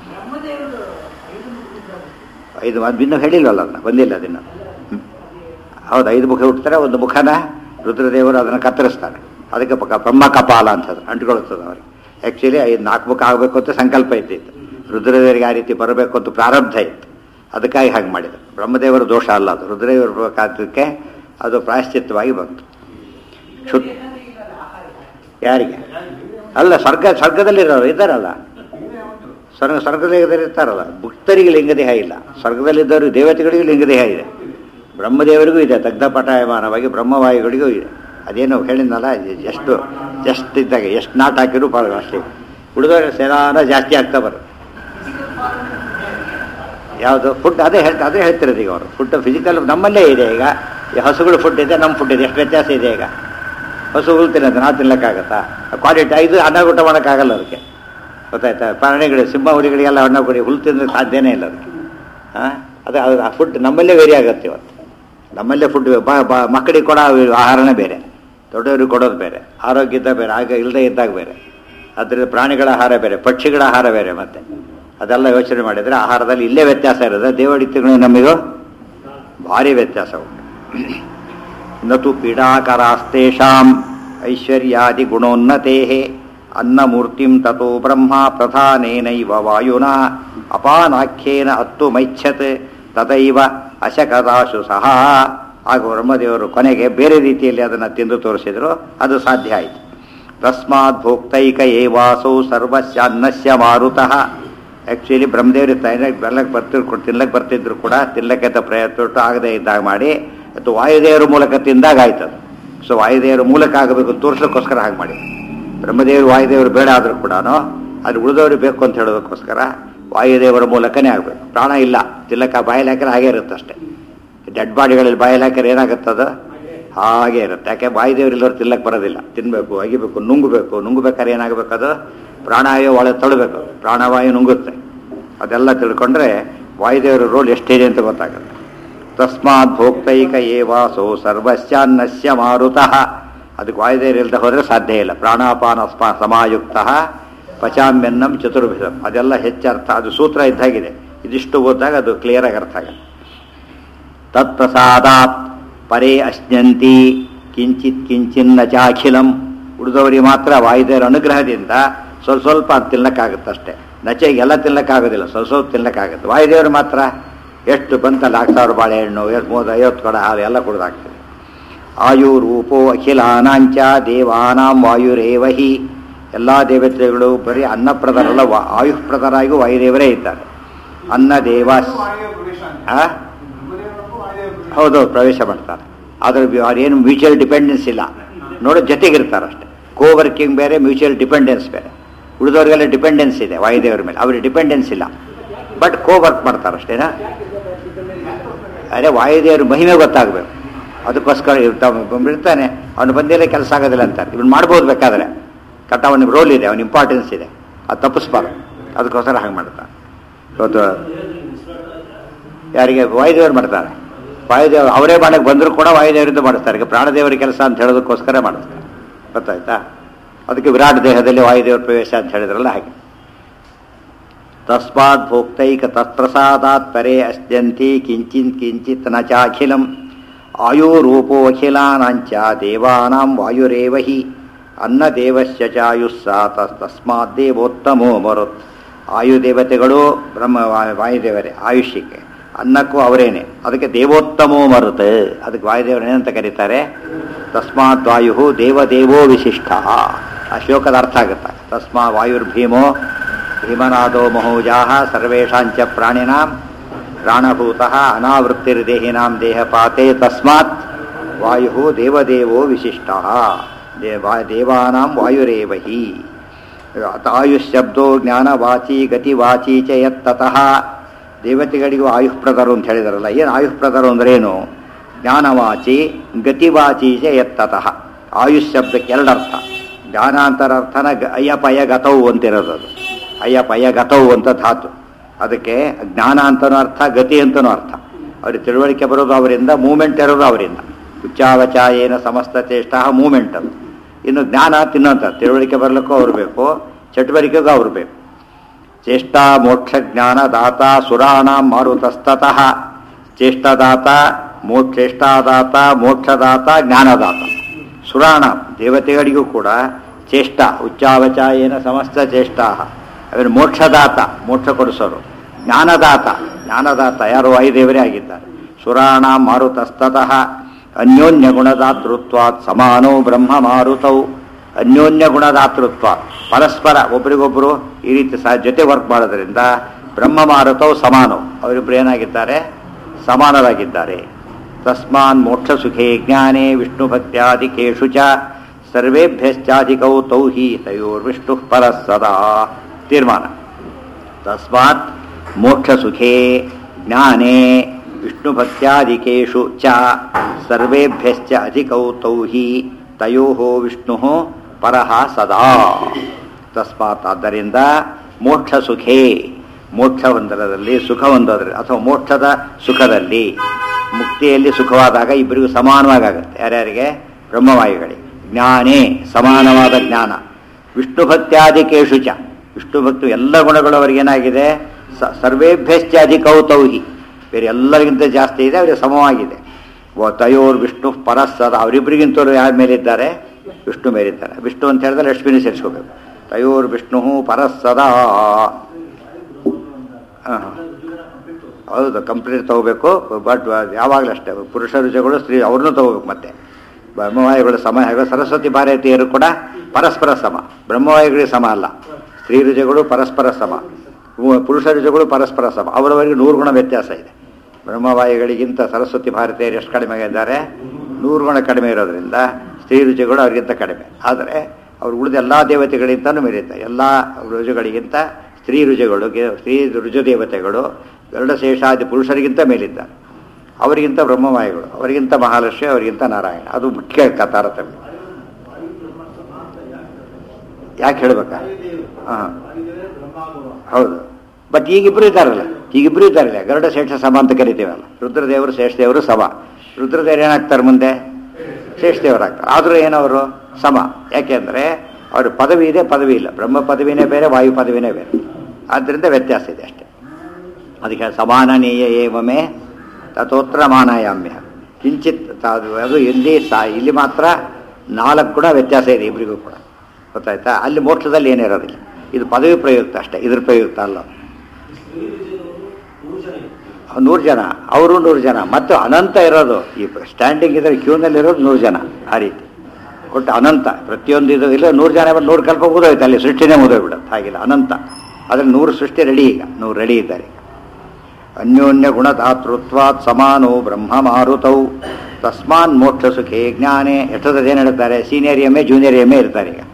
ಐದು ಅದು ಇನ್ನೂ ಹೇಳಿಲ್ವಲ್ಲ ಅದನ್ನ ಬಂದಿಲ್ಲ ಅದನ್ನು ಹ್ಮ್. ಹೌದು ಐದು ಮುಖ ಹುಡ್ತಾರೆ ಒಂದು ಮುಖನ ರುದ್ರದೇವರು ಅದನ್ನು ಕತ್ತರಿಸ್ತಾನೆ ಅದಕ್ಕೆ ಪಕ್ಕ ಬ್ರಹ್ಮ ಕಪಾಲ ಅಂತದ್ದು ಅಂಟ್ಕೊಳ್ತದೆ ಅವ್ರಿಗೆ ಆ್ಯಕ್ಚುಲಿ ಐದು ನಾಲ್ಕು ಮುಖ ಆಗಬೇಕು ಅಂತ ಸಂಕಲ್ಪ ಇದ್ದಿತ್ತು ರುದ್ರದೇವರಿಗೆ ಆ ರೀತಿ ಬರಬೇಕು ಅಂತ ಪ್ರಾರಬ್ಧ ಇತ್ತು ಅದಕ್ಕಾಗಿ ಹಾಗೆ ಮಾಡಿದ್ರು ಬ್ರಹ್ಮದೇವರ ದೋಷ ಅಲ್ಲ ಅದು ರುದ್ರದೇವರು ಬರಬೇಕಾದಕ್ಕೆ ಅದು ಪ್ರಾಯಶ್ಚಿತ್ತವಾಗಿ ಬಂತು ಕ್ಷುತ್ ಯಾರಿಗೆ ಅಲ್ಲ ಸ್ವರ್ಗ ಸ್ವರ್ಗದಲ್ಲಿರೋರು ಇದ್ದಾರಲ್ಲ ಸ್ವರ್ಗ ಸ್ವರ್ಗದಲ್ಲಿ ಇರ್ತಾರಲ್ಲ ಭಕ್ತರಿಗೆ ಲಿಂಗದೇಹ ಇಲ್ಲ ಸ್ವರ್ಗದಲ್ಲಿದ್ದವರು ದೇವತೆಗಳಿಗೂ ಲಿಂಗದೇಹ ಇದೆ ಬ್ರಹ್ಮದೇವರಿಗೂ ಇದೆ ದಗ್ಧಪಟಾಯಮಾನವಾಗಿ ಬ್ರಹ್ಮವಾಯುಗಳಿಗೂ ಇದೆ ಅದೇನು ಹೇಳಿದ್ನಲ್ಲ ಎಷ್ಟು ಜಸ್ಟ್ ಇದ್ದಾಗ ಎಷ್ಟು ನಾಟ್ ಹಾಕಿದ್ರು ಪರವಾಗಿಲ್ಲ ಅಷ್ಟೇ ಉಳಿದವ್ರೆ ಸೇನಾನ ಜಾಸ್ತಿ ಆಗ್ತಾ ಬರುತ್ತೆ ಯಾವುದು ಫುಡ್ ಅದೇ ಹೇಳ್ತಾ ಅದೇ ಹೇಳ್ತಿರೋದು ಈಗ ಅವರು ಫುಡ್ ಫಿಸಿಕಲ್ ನಮ್ಮಲ್ಲೇ ಇದೆ ಈಗ ಈ ಹಸುಗಳು ಫುಡ್ ಇದೆ ನಮ್ಮ ಫುಡ್ ಇದೆ ಎಷ್ಟು ವ್ಯತ್ಯಾಸ ಇದೆ ಈಗ ಹಸುಗಳು ತಿನ್ನೋದು ನಾವು ತಿನ್ನಕ್ಕಾಗತ್ತಾ ಕ್ವಾಲಿಟಿ ಇದು ಅನ್ನ ಊಟ ಮಾಡೋಕ್ಕಾಗಲ್ಲ ಅದಕ್ಕೆ ಗೊತ್ತಾಯ್ತಾ ಪ್ರಾಣಿಗಳು ಸಿಂಹ ಹುಲಿಗಳಿಗೆಲ್ಲ ಅನ್ನ ಕೊಡಿ ಹುಲ್ಲು ತಿನ್ನೋದು ಸಾಧ್ಯನೇ ಇಲ್ಲ ಅದಕ್ಕೆ ಹಾಂ ಅದು ಅದು ಆ ಫುಡ್ ನಮ್ಮಲ್ಲೇ ವೇರಿ ಆಗುತ್ತೆ ಇವತ್ತು ನಮ್ಮಲ್ಲೇ ಫುಡ್ ಮಕ್ಕಳಿಗೆ ಕೊಡೋ ಆಹಾರನೇ ಬೇರೆ ದೊಡ್ಡವ್ರಿಗೆ ಕೊಡೋದು ಬೇರೆ ಆರೋಗ್ಯ ಇದ್ದಾಗ ಬೇರೆ ಆಗ ಇಲ್ಲದೆ ಇದ್ದಾಗ ಬೇರೆ ಅದರಿಂದ ಪ್ರಾಣಿಗಳ ಆಹಾರ ಬೇರೆ ಪಕ್ಷಿಗಳ ಆಹಾರ ಬೇರೆ ಮತ್ತೆ ಅದೆಲ್ಲ ಯೋಚನೆ ಮಾಡಿದರೆ ಆಹಾರದಲ್ಲಿ ಇಲ್ಲೇ ವ್ಯತ್ಯಾಸ ಇರೋದು ದೇವಡಿತಗಳು ನಮಗೂ ಭಾರಿ ವ್ಯತ್ಯಾಸ ಉಂಟು ನತು ಪೀಡಾಕರಾಸ್ತೇಷಾಂ ಐಶ್ವರ್ಯಾದಿ ಗುಣೋನ್ನತೆ ಅನ್ನಮೂರ್ತಿಂ ತಥೋ ಬ್ರಹ್ಮ ಪ್ರಧಾನೇನೈವ ವಾಯುನಾ ಅಪಾನಾಖ್ಯೇನ ಅತ್ತು ಮೈಚ್ಛತ್ ತದೈವ ಅಶಕದಾಶು ಸಹ ಆಗ ಬ್ರಹ್ಮದೇವರು ಕೊನೆಗೆ ಬೇರೆ ರೀತಿಯಲ್ಲಿ ಅದನ್ನು ತಿಂದು ತೋರಿಸಿದ್ರು ಅದು ಸಾಧ್ಯ ಆಯಿತು ತಸ್ಮಾತ್ ಭೋಕ್ತೈಕ ಏವಾಸೌ ಸರ್ವಸ್ಯ ಅನ್ನಸ್ಯ ಮಾರುತಃ ಆ್ಯಕ್ಚುಲಿ ಬ್ರಹ್ಮದೇವರು ತಾಯಿನಾಗ ಬೆಲ್ಲಕ್ಕೆ ಬರ್ತಿದ್ರು ತಿನ್ಲಕ್ಕೆ ಬರ್ತಿದ್ರು ಕೂಡ ತಿನ್ಲಕ್ಕೆ ಅಂತ ಪ್ರಯತ್ನ ಪಟ್ಟು ಆಗದೇ ಇದ್ದಾಗ ಮಾಡಿ ಮತ್ತು ವಾಯುದೇವರ ಮೂಲಕ ತಿಂದಾಗ ಆಯ್ತದು ಸೊ ವಾಯುದೇವರ ಮೂಲಕ ಆಗಬೇಕು ತೋರಿಸ್ಲಿಕ್ಕೋಸ್ಕರ ಹಾಗೆ ಮಾಡಿ ಬ್ರಹ್ಮದೇವರು ವಾಯುದೇವರು ಬೇಡ ಆದರೂ ಕೂಡ ಅದು ಉಳಿದವರು ಬೇಕು ಅಂತ ಹೇಳೋದಕ್ಕೋಸ್ಕರ ವಾಯುದೇವರ ಮೂಲಕನೇ ಆಗಬೇಕು ಪ್ರಾಣ ಇಲ್ಲ ತಿಲ್ಲಕ್ಕ ಬಾಯಲ್ಲಿ ಹಾಕಿದ್ರೆ ಹಾಗೆ ಇರುತ್ತೆ ಅಷ್ಟೇ ಡೆಡ್ ಬಾಡಿಗಳಲ್ಲಿ ಬಾಯಲ್ಲಿ ಹಾಕಿದ್ರೆ ಏನಾಗುತ್ತದು ಹಾಗೆ ಇರುತ್ತೆ ಯಾಕೆ ವಾಯುದೇವರು ಇಲ್ಲವ್ರು ತಿಲ್ಲಕ್ಕೆ ಬರೋದಿಲ್ಲ ತಿನ್ನಬೇಕು ಅಗಿಬೇಕು ನುಂಗಬೇಕು ನುಂಗಬೇಕಾದ್ರೆ ಏನಾಗಬೇಕು ಅದು ಪ್ರಾಣಾವಾಯು ಒಳಗೆ ತಳ್ಳಬೇಕು ಪ್ರಾಣವಾಯು ನುಂಗುತ್ತೆ ಅದೆಲ್ಲ ತಿಳ್ಕೊಂಡ್ರೆ ವಾಯುದೇವರ ರೋಲ್ ಎಷ್ಟಿದೆ ಅಂತ ಗೊತ್ತಾಗುತ್ತೆ ತಸ್ಮಾತ್ ಭೋಕ್ತೈಕ ಏವಾಸೋ ಸರ್ವಸ್ಯಾನ್ನಸ್ಯ ಮಾರುತಃ ಅದಕ್ಕೆ ವಾಯುದೇವರು ಇಲ್ಲದೆ ಹೋದರೆ ಸಾಧ್ಯ ಇಲ್ಲ ಪ್ರಾಣಾಪಾನ ಸ್ಪ ಸಮಾಯುಕ್ತ ಪಚಾಮ್ಯನ್ನಂ ಚತುರ್ಭಿಧಂ ಅದೆಲ್ಲ ಹೆಚ್ಚರ್ಥ ಅದು ಸೂತ್ರ ಇದ್ದಾಗಿದೆ ಇದಿಷ್ಟು ಓದಿದಾಗ ಅದು ಕ್ಲಿಯರಾಗಿ ಅರ್ಥ ಆಗುತ್ತೆ ತತ್ಪ್ರಸಾದಾತ್ ಪರೇ ಅಶ್ನಂತಿ ಕಿಂಚಿತ್ ಕಿಂಚಿನ್ನ ಚಾಖಿಲಂ ಉಳಿದವರಿಗೆ ಮಾತ್ರ ವಾಯುದೇವರ ಅನುಗ್ರಹದಿಂದ ಸ್ವಲ್ಪ ಸ್ವಲ್ಪ ತಿನ್ನಕ್ಕಾಗುತ್ತಷ್ಟೇ ನಚೆಗೆ ಎಲ್ಲ ತಿನ್ನಕ್ಕಾಗೋದಿಲ್ಲ ಸ್ವಲ್ಪ ಸ್ವಲ್ಪ ತಿನ್ನಕ್ಕಾಗುತ್ತೆ ವಾಯುದೇವರು ಮಾತ್ರ ಎಷ್ಟು ಬಂತ ನಾಲ್ಕು ಸಾವಿರ ಬಾಳೆಹಣ್ಣು ಎಷ್ಟು ಮೂವತ್ತು ಐವತ್ತು ಕೊಡ ಹಾಲು ಎಲ್ಲ ಕುಡ್ದಾಗ್ತದೆ ಆಯುರೂಪೋ ಅಖಿಲಾನಾಂಚ ದೇವಾನಾಂ ವಾಯುರೇವಹಿ ಎಲ್ಲ ದೇವತೆಗಳು ಬರೀ ಅನ್ನಪ್ರದರಲ್ಲ ವಾ ಆಯುಷ್ಪ್ರದರಾಗಿ ವಾಯುದೇವರೇ ಇದ್ದಾರೆ ಅನ್ನ ದೇವ ಆ? ಹೌದೌದು ಪ್ರವೇಶ ಮಾಡ್ತಾರೆ ಆದ್ರೆ ಅವ್ರೇನು ಮ್ಯೂಚುವಲ್ ಡಿಪೆಂಡೆನ್ಸ್ ಇಲ್ಲ ನೋಡಿ ಜೊತೆಗಿರ್ತಾರೆ ಅಷ್ಟೇ ಕೋ ವರ್ಕಿಂಗ್ ಬೇರೆ ಮ್ಯೂಚುವಲ್ ಡಿಪೆಂಡೆನ್ಸ್ ಬೇರೆ ಉಳಿದವ್ರಿಗೆಲ್ಲ ಡಿಪೆಂಡೆನ್ಸ್ ಇದೆ ವಾಯುದೇವರ ಮೇಲೆ ಅವ್ರಿಗೆ ಡಿಪೆಂಡೆನ್ಸ್ ಇಲ್ಲ ಬಟ್ ಕೋ ವರ್ಕ್ ಮಾಡ್ತಾರೆ ಅಷ್ಟೇನಾ ಅದೇ ವಾಯುದೇವ್ರ ಮಹಿಮೆ ಗೊತ್ತಾಗಬೇಕು ಅದಕ್ಕೋಸ್ಕರ ಇರ್ತಾನೆ ಅವನು ಬಂದಿಲ್ಲ ಕೆಲಸ ಆಗೋದಿಲ್ಲ ಅಂತಾರೆ ಇವನು ಮಾಡ್ಬೋದು ಬೇಕಾದ್ರೆ ಕಟ್ಟ ಅವನಿಗೆ ರೋಲ್ ಇದೆ ಅವನ ಇಂಪಾರ್ಟೆನ್ಸ್ ಇದೆ ಅದು ತಪ್ಪಿಸ್ಬಾರ್ದು ಅದಕ್ಕೋಸ್ಕರ ಹಾಗೆ ಮಾಡ್ತಾನೆ ಇವತ್ತು ಯಾರಿಗೆ ವಾಯುದೇವರು ಮಾಡ್ತಾರೆ ವಾಯುದೇವರು ಅವರೇ ಮಾಡಕ್ಕೆ ಬಂದರೂ ಕೂಡ ವಾಯುದೇವರಿಂದ ಮಾಡಿಸ್ತಾರೆ ಈಗ ಪ್ರಾಣದೇವರ ಕೆಲಸ ಅಂತ ಹೇಳೋದಕ್ಕೋಸ್ಕರ ಮಾಡಿಸ್ತಾರೆ ಗೊತ್ತಾಯ್ತಾ ಅದಕ್ಕೆ ವಿರಾಟ್ ದೇಹದಲ್ಲಿ ವಾಯುದೇವರ ಪ್ರವೇಶ ಅಂತ ಹೇಳಿದ್ರಲ್ಲ ಹಾಗೆ ತಸ್ಮಾತ್ ಭೋಕ್ತೈಕ ತತ್ಪ್ರಸಾದಾತ್ ಪರೇ ಅಸ್ತ್ಯಂತಿ ಕಿಂಚಿತ್ ಕಿಂಚಿತ್ ನ ಚಾಖಿಲಂ ಆಯುರೂಪೋಖಿಲಾನಾಂಚ ದೇವಾನಾಂ ವಾಯುರೇವ ಹಿ ಅನ್ನದೇವಸ್ಯ ಚಾಯುಸ್ಸಾ ತಸ್ಮಾತ್ ದೇವೋತ್ತಮೋ ಮರುತ್ ಆಯುದೇವತೆಗಳು ಬ್ರಹ್ಮ ವಾ- ವಾಯುದೇವರೇ ಆಯುಷ್ಯಕ್ಕೆ ಅನ್ನಕ್ಕೂ ಅವರೇನೆ ಅದಕ್ಕೆ ದೇವೋತ್ತಮೋ ಮರುತ್ ಅದಕ್ಕೆ ವಾಯುದೇವರೇನಂತ ಕರೀತಾರೆ ತಸ್ಮಾತ್ ವಾಯು ದೇವದೇವೋ ವಿಶಿಷ್ಟ ಆ ಶ್ಲೋಕದ ಅರ್ಥ ಆಗುತ್ತೆ ತಸ್ಮಾ ವಾಯುರ್ಭೀಮೋ ಭೀಮನಾದೋ ಮಹೋಜಾಹ ಸರ್ವೇಷಾಂಚ ಪ್ರಾಣಿನಾಂ ಪ್ರಾಣಭೂತಃ ಅನಾವೃತ್ತಿರ್ದೇಹಿನಾಂ ದೇಹಪಾತೆ ತಸ್ಮಾತ್ ವಾಯು ದೇವದೇವೋ ವಿಶಿಷ್ಟ ದೇವಾ ದೇವಾನಾಂ ವಾಯುರೇವ ಹಿ ಆಯುಶ್ಶಬ್ದೋ ಜ್ಞಾನವಾಚಿ ಗತಿವಾಚಿ ಚ ಯತ್ತತಃ ದೇವತೆಗಳಿಗೂ ಆಯುಷ್ಪ್ರದರು ಅಂತ ಹೇಳಿದಾರಲ್ಲ ಏನು ಆಯುಷ್ಪ್ರದರು ಅಂದ್ರೆ ಏನು ಜ್ಞಾನವಾಚಿ ಗತಿವಾಚಿ ಚ ಯತ್ತತಃ ಆಯುಷ್ ಶಬ್ದಕ್ಕೆ ಎರಡರ್ಥ ಜ್ಞಾನಾಂತರ ಅರ್ಥನ ಗ- ಅಯ್ಯಪಯ ಗತವು ಅಂತಿರೋದು ಅದು ಅಯ್ಯಪಯ ಗತವು ಅಂತ ಧಾತು ಅದಕ್ಕೆ ಜ್ಞಾನ ಅಂತನೂ ಅರ್ಥ ಗತಿ ಅಂತನೂ ಅರ್ಥ ಅವ್ರಿಗೆ ತಿಳುವಳಿಕೆ ಬರೋದು ಅವರಿಂದ ಮೂಮೆಂಟ್ ಇರೋದು ಅವರಿಂದ ಉಚ್ಚಾವಚಾಯೇನ ಸಮಸ್ತ ಚೇಷ್ಟ ಮೂಮೆಂಟ್ ಅದು ಇನ್ನು ಜ್ಞಾನ ತಿನ್ನೋಂಥ ತಿಳುವಳಿಕೆ ಬರಲಿಕ್ಕೂ ಅವ್ರು ಬೇಕು ಚಟುವಟಿಕೆಗೂ ಅವ್ರು ಬೇಕು ಚೇಷ್ಟಾ ಮೋಕ್ಷ ಜ್ಞಾನ ದಾತ ಸುರಾಣಾಂ ಮಾರುತಸ್ತತಃ ಚೇಷ್ಟದಾತ ಮೋಕ್ಷೇಷ್ಟಾದಾತ ಮೋಕ್ಷದಾತ ಜ್ಞಾನದಾತ ಸುರಾಣ ದೇವತೆಗಳಿಗೂ ಕೂಡ ಚೇಷ್ಟ ಉಚ್ಚಾವಚಾಯೇನ ಸಮಸ್ತ ಚೇಷ್ಟಾ ಅವನು ಮೋಕ್ಷದಾತ ಮೋಕ್ಷ ಕೊಡಿಸೋರು ಜ್ಞಾನದಾತ ಜ್ಞಾನದಾತ ಯಾರು ವಾಯುದೇವರೇ ಆಗಿದ್ದಾರೆ ಸುರಾಣ ಮಾರುತಸ್ತತಃ ಅನ್ಯೋನ್ಯ ಗುಣದಾತೃತ್ವಾತ್ ಸಮಾನೋ ಬ್ರಹ್ಮ ಮಾರುತೌ ಅನ್ಯೋನ್ಯ ಗುಣದಾತೃತ್ವ ಪರಸ್ಪರ ಒಬ್ರಿಗೊಬ್ರು ಈ ರೀತಿ ಸಹ ಜೊತೆ ವರ್ಕ್ ಮಾಡೋದ್ರಿಂದ ಬ್ರಹ್ಮ ಮಾರುತವು ಸಮಾನವು ಅವರಿಬ್ರು ಏನಾಗಿದ್ದಾರೆ ಸಮಾನರಾಗಿದ್ದಾರೆ ತಸ್ಮಾನ್ ಮೋಕ್ಷ ಸುಖೇ ಜ್ಞಾನೇ ವಿಷ್ಣು ಭಕ್ತ್ಯಾದಿಕೇಶು ಚ ಸರ್ವೇಭ್ಯಶ್ಚಾಧಿಕೌ ತೌ ಹಿ ತಯೋರ್ವಿಷ್ಣು ಪರಃ ಸದಾ ತೀರ್ಮಾನ ತಸ್ಮಾತ್ ಮೋಕ್ಷ ಸುಖೇ ಜ್ಞಾನೇ ವಿಷ್ಣು ಭಕ್ತ್ಯಾದಿಕೇಶು ಚ ಸರ್ವೇಭ್ಯಶ್ಚ ಅಧಿಕೌ ತೌ ಹಿ ತಯೋ ವಿಷ್ಣು ಪರಃ ಸದಾ ತಸ್ಮಾತ್ ಆದ್ದರಿಂದ ಮೋಕ್ಷ ಸುಖೇ ಮೋಕ್ಷ ಒಂದರದಲ್ಲಿ ಸುಖ ಒಂದರಲ್ಲಿ ಅಥವಾ ಮೋಕ್ಷದ ಸುಖದಲ್ಲಿ ಮುಕ್ತಿಯಲ್ಲಿ ಸುಖವಾದಾಗ ಇಬ್ಬರಿಗೂ ಸಮಾನವಾಗುತ್ತೆ ಯಾರ್ಯಾರಿಗೆ ಬ್ರಹ್ಮವಾಯುಗಳಿಗೆ ಜ್ಞಾನೇ ಸಮಾನವಾದ ಜ್ಞಾನ ವಿಷ್ಣು ಭಕ್ತ್ಯಾದಿಕೇಶು ಚ ವಿಷ್ಣು ಭಕ್ತಿ ಎಲ್ಲ ಗುಣಗಳು ಅವರಿಗೇನಾಗಿದೆ ಸ ಸರ್ವೇಭ್ಯಶ್ಚ ಅಧಿಕೌ ತೌಹಿ ಬೇರೆ ಎಲ್ಲರಿಗಿಂತ ಜಾಸ್ತಿ ಇದೆ ಅವರಿಗೆ ಸಮವಾಗಿದೆ ಓ ತಯೋರ್ ವಿಷ್ಣು ಪರಸ್ಸದ ಅವರಿಬ್ಬರಿಗಿಂತಲೂ ಯಾರ ಮೇಲಿದ್ದಾರೆ ವಿಷ್ಣು ಮೇಲಿದ್ದಾರೆ ವಿಷ್ಣು ಅಂತ ಹೇಳಿದ್ರೆ ಲಕ್ಷ್ಮಿನ ಸೇರಿಸ್ಕೋಬೇಕು ತಯೋರ್ ವಿಷ್ಣು ಪರಸ್ಸದಾ ಹಾಂ ಹೌದು ಕಂಪ್ಲೀಟ್ ತಗೋಬೇಕು ಬಟ್ ಯಾವಾಗಲೂ ಅಷ್ಟೇ ಪುರುಷ ರುಜಗಳು ಸ್ತ್ರೀ ಅವ್ರನ್ನೂ ತಗೋಬೇಕು ಮತ್ತೆ ಬ್ರಹ್ಮವಾಯುಗಳು ಸಮ ಹೇಗೋ ಸರಸ್ವತಿ ಭಾರತೀಯರು ಕೂಡ ಪರಸ್ಪರ ಸಮ ಬ್ರಹ್ಮವಾಯುಗಳಿಗೆ ಸಮ ಅಲ್ಲ ಸ್ತ್ರೀ ರುಜಗಳು ಪರಸ್ಪರ ಸಮ ಪು- ಪುರುಷ ರುಜಗಳು ಪರಸ್ಪರ ಸಮ ಅವರವರಿಗೆ ನೂರು ಗುಣ ವ್ಯತ್ಯಾಸ ಇದೆ ಬ್ರಹ್ಮವಾಯುಗಳಿಗಿಂತ ಸರಸ್ವತಿ ಭಾರತೀಯರು ಎಷ್ಟು ಕಡಿಮೆ ಇದ್ದಾರೆ ನೂರು ಗುಣ ಕಡಿಮೆ ಇರೋದ್ರಿಂದ ಸ್ತ್ರೀ ರುಜಗಳು ಅವರಿಗಿಂತ ಕಡಿಮೆ ಆದರೆ ಅವರು ಉಳಿದ ಎಲ್ಲ ದೇವತೆಗಳಿಂತಲೂ ಮೇಲಿದ್ದಾರೆ ಎಲ್ಲ ರುಜುಗಳಿಗಿಂತ ಸ್ತ್ರೀ ರುಜುಗಳು ಗೆ- ಸ್ತ್ರೀ ರುಜು ದೇವತೆಗಳು ಗರುಡ ಶೇಷಾದಿ ಪುರುಷರಿಗಿಂತ ಮೇಲಿದ್ದಾರೆ ಅವರಿಗಿಂತ ಬ್ರಹ್ಮವಾಯುಗಳು ಅವರಿಗಿಂತ ಮಹಾಲಕ್ಷ್ಮಿ ಅವರಿಗಿಂತ ನಾರಾಯಣ ಅದು ಮುಖ್ಯ ಕ- ತಾರತಮ್ಯ ಯಾಕೆ ಹೇಳ್ಬೇಕಾ ಹಾಂ ಹೌದು ಬಟ್ ಈಗಿಬ್ರು ಇದ್ದಾರಲ್ಲ ಈಗಿಬ್ರು ಇದ್ದಾರಲ್ಲ ಗರುಡ ಶ್ರೇಷ್ಠ ಸಮ ಅಂತ ಕರಿತೀವಲ್ಲ ರುದ್ರದೇವರು ಶ್ರೇಷ್ಠದೇವರು ಸಮ ರುದ್ರದೇವರು ಏನಾಗ್ತಾರೆ ಮುಂದೆ ಶ್ರೇಷ್ಠದೇವರಾಗ್ತಾರೆ ಆದರೂ ಏನವರು ಸಮ ಯಾಕೆಂದರೆ ಅವ್ರ ಪದವಿ ಇದೆ ಪದವಿ ಇಲ್ಲ ಬ್ರಹ್ಮ ಪದವಿನೇ ಬೇರೆ ವಾಯು ಪದವಿನೇ ಬೇರೆ ಆದ್ದರಿಂದ ವ್ಯತ್ಯಾಸ ಇದೆ ಅಷ್ಟೇ ಅದಕ್ಕೆ ಸಮಾನನೀಯ ಏವಮೇ ತಥೋತ್ರ ಮಾನಾಯಾಮ್ಯ ಕಿಂಚಿತ್ ತ- ಅದು ಇಲ್ಲಿ ಸಾ ಇಲ್ಲಿ ಮಾತ್ರ ನಾಲ್ಕು ಗುಣ ವ್ಯತ್ಯಾಸ ಇದೆ ಇಬ್ಬರಿಗೂ ಕೂಡ ಗೊತ್ತಾಯ್ತಾ ಅಲ್ಲಿ ಮೋಕ್ಷದಲ್ಲಿ ಏನಿರೋದಿಲ್ಲ ಇದು ಪದವಿ ಪ್ರಯುಕ್ತ ಅಷ್ಟೇ ಇದ್ರ ಪ್ರಯುಕ್ತ ಅಲ್ಲ ನೂರು ಜನ ಅವರು ನೂರು ಜನ ಮತ್ತು ಅನಂತ ಇರೋದು ಈ ಸ್ಟ್ಯಾಂಡಿಂಗ್ ಇದ್ರೆ ಕ್ಯೂನಲ್ಲಿ ಇರೋದು ನೂರು ಜನ ಆ ರೀತಿ ಒಟ್ಟು ಅನಂತ ಪ್ರತಿಯೊಂದು ಇದು ಇಲ್ಲ ನೂರು ಜನ ಬಂದು ನೂರು ಕಲ್ಪ ಮುಗಿದೋಯ್ತು ಅಲ್ಲಿ ಸೃಷ್ಟಿನೇ ಮುಗಿದೋಗ್ಬಿಡುತ್ತೆ ಹಾಗಿಲ್ಲ ಅನಂತ ಅದ್ರಲ್ಲಿ ನೂರು ಸೃಷ್ಟಿ ರೆಡಿ ಈಗ ನೂರು ರೆಡಿ ಇದ್ದಾರೆ ಅನ್ಯೋನ್ಯ ಗುಣದಾತೃತ್ವಾತ್ ಸಮಾನೋ ಬ್ರಹ್ಮ ಮಾರುತೌ ತಸ್ಮಾನ್ ಮೋಕ್ಷ ಸುಖೇ ಜ್ಞಾನೇ ಎಷ್ಟೊತ್ತದ ಏನು ಹೇಳ್ತಾರೆ senior M A junior M A ಇರ್ತಾರೆ ಈಗ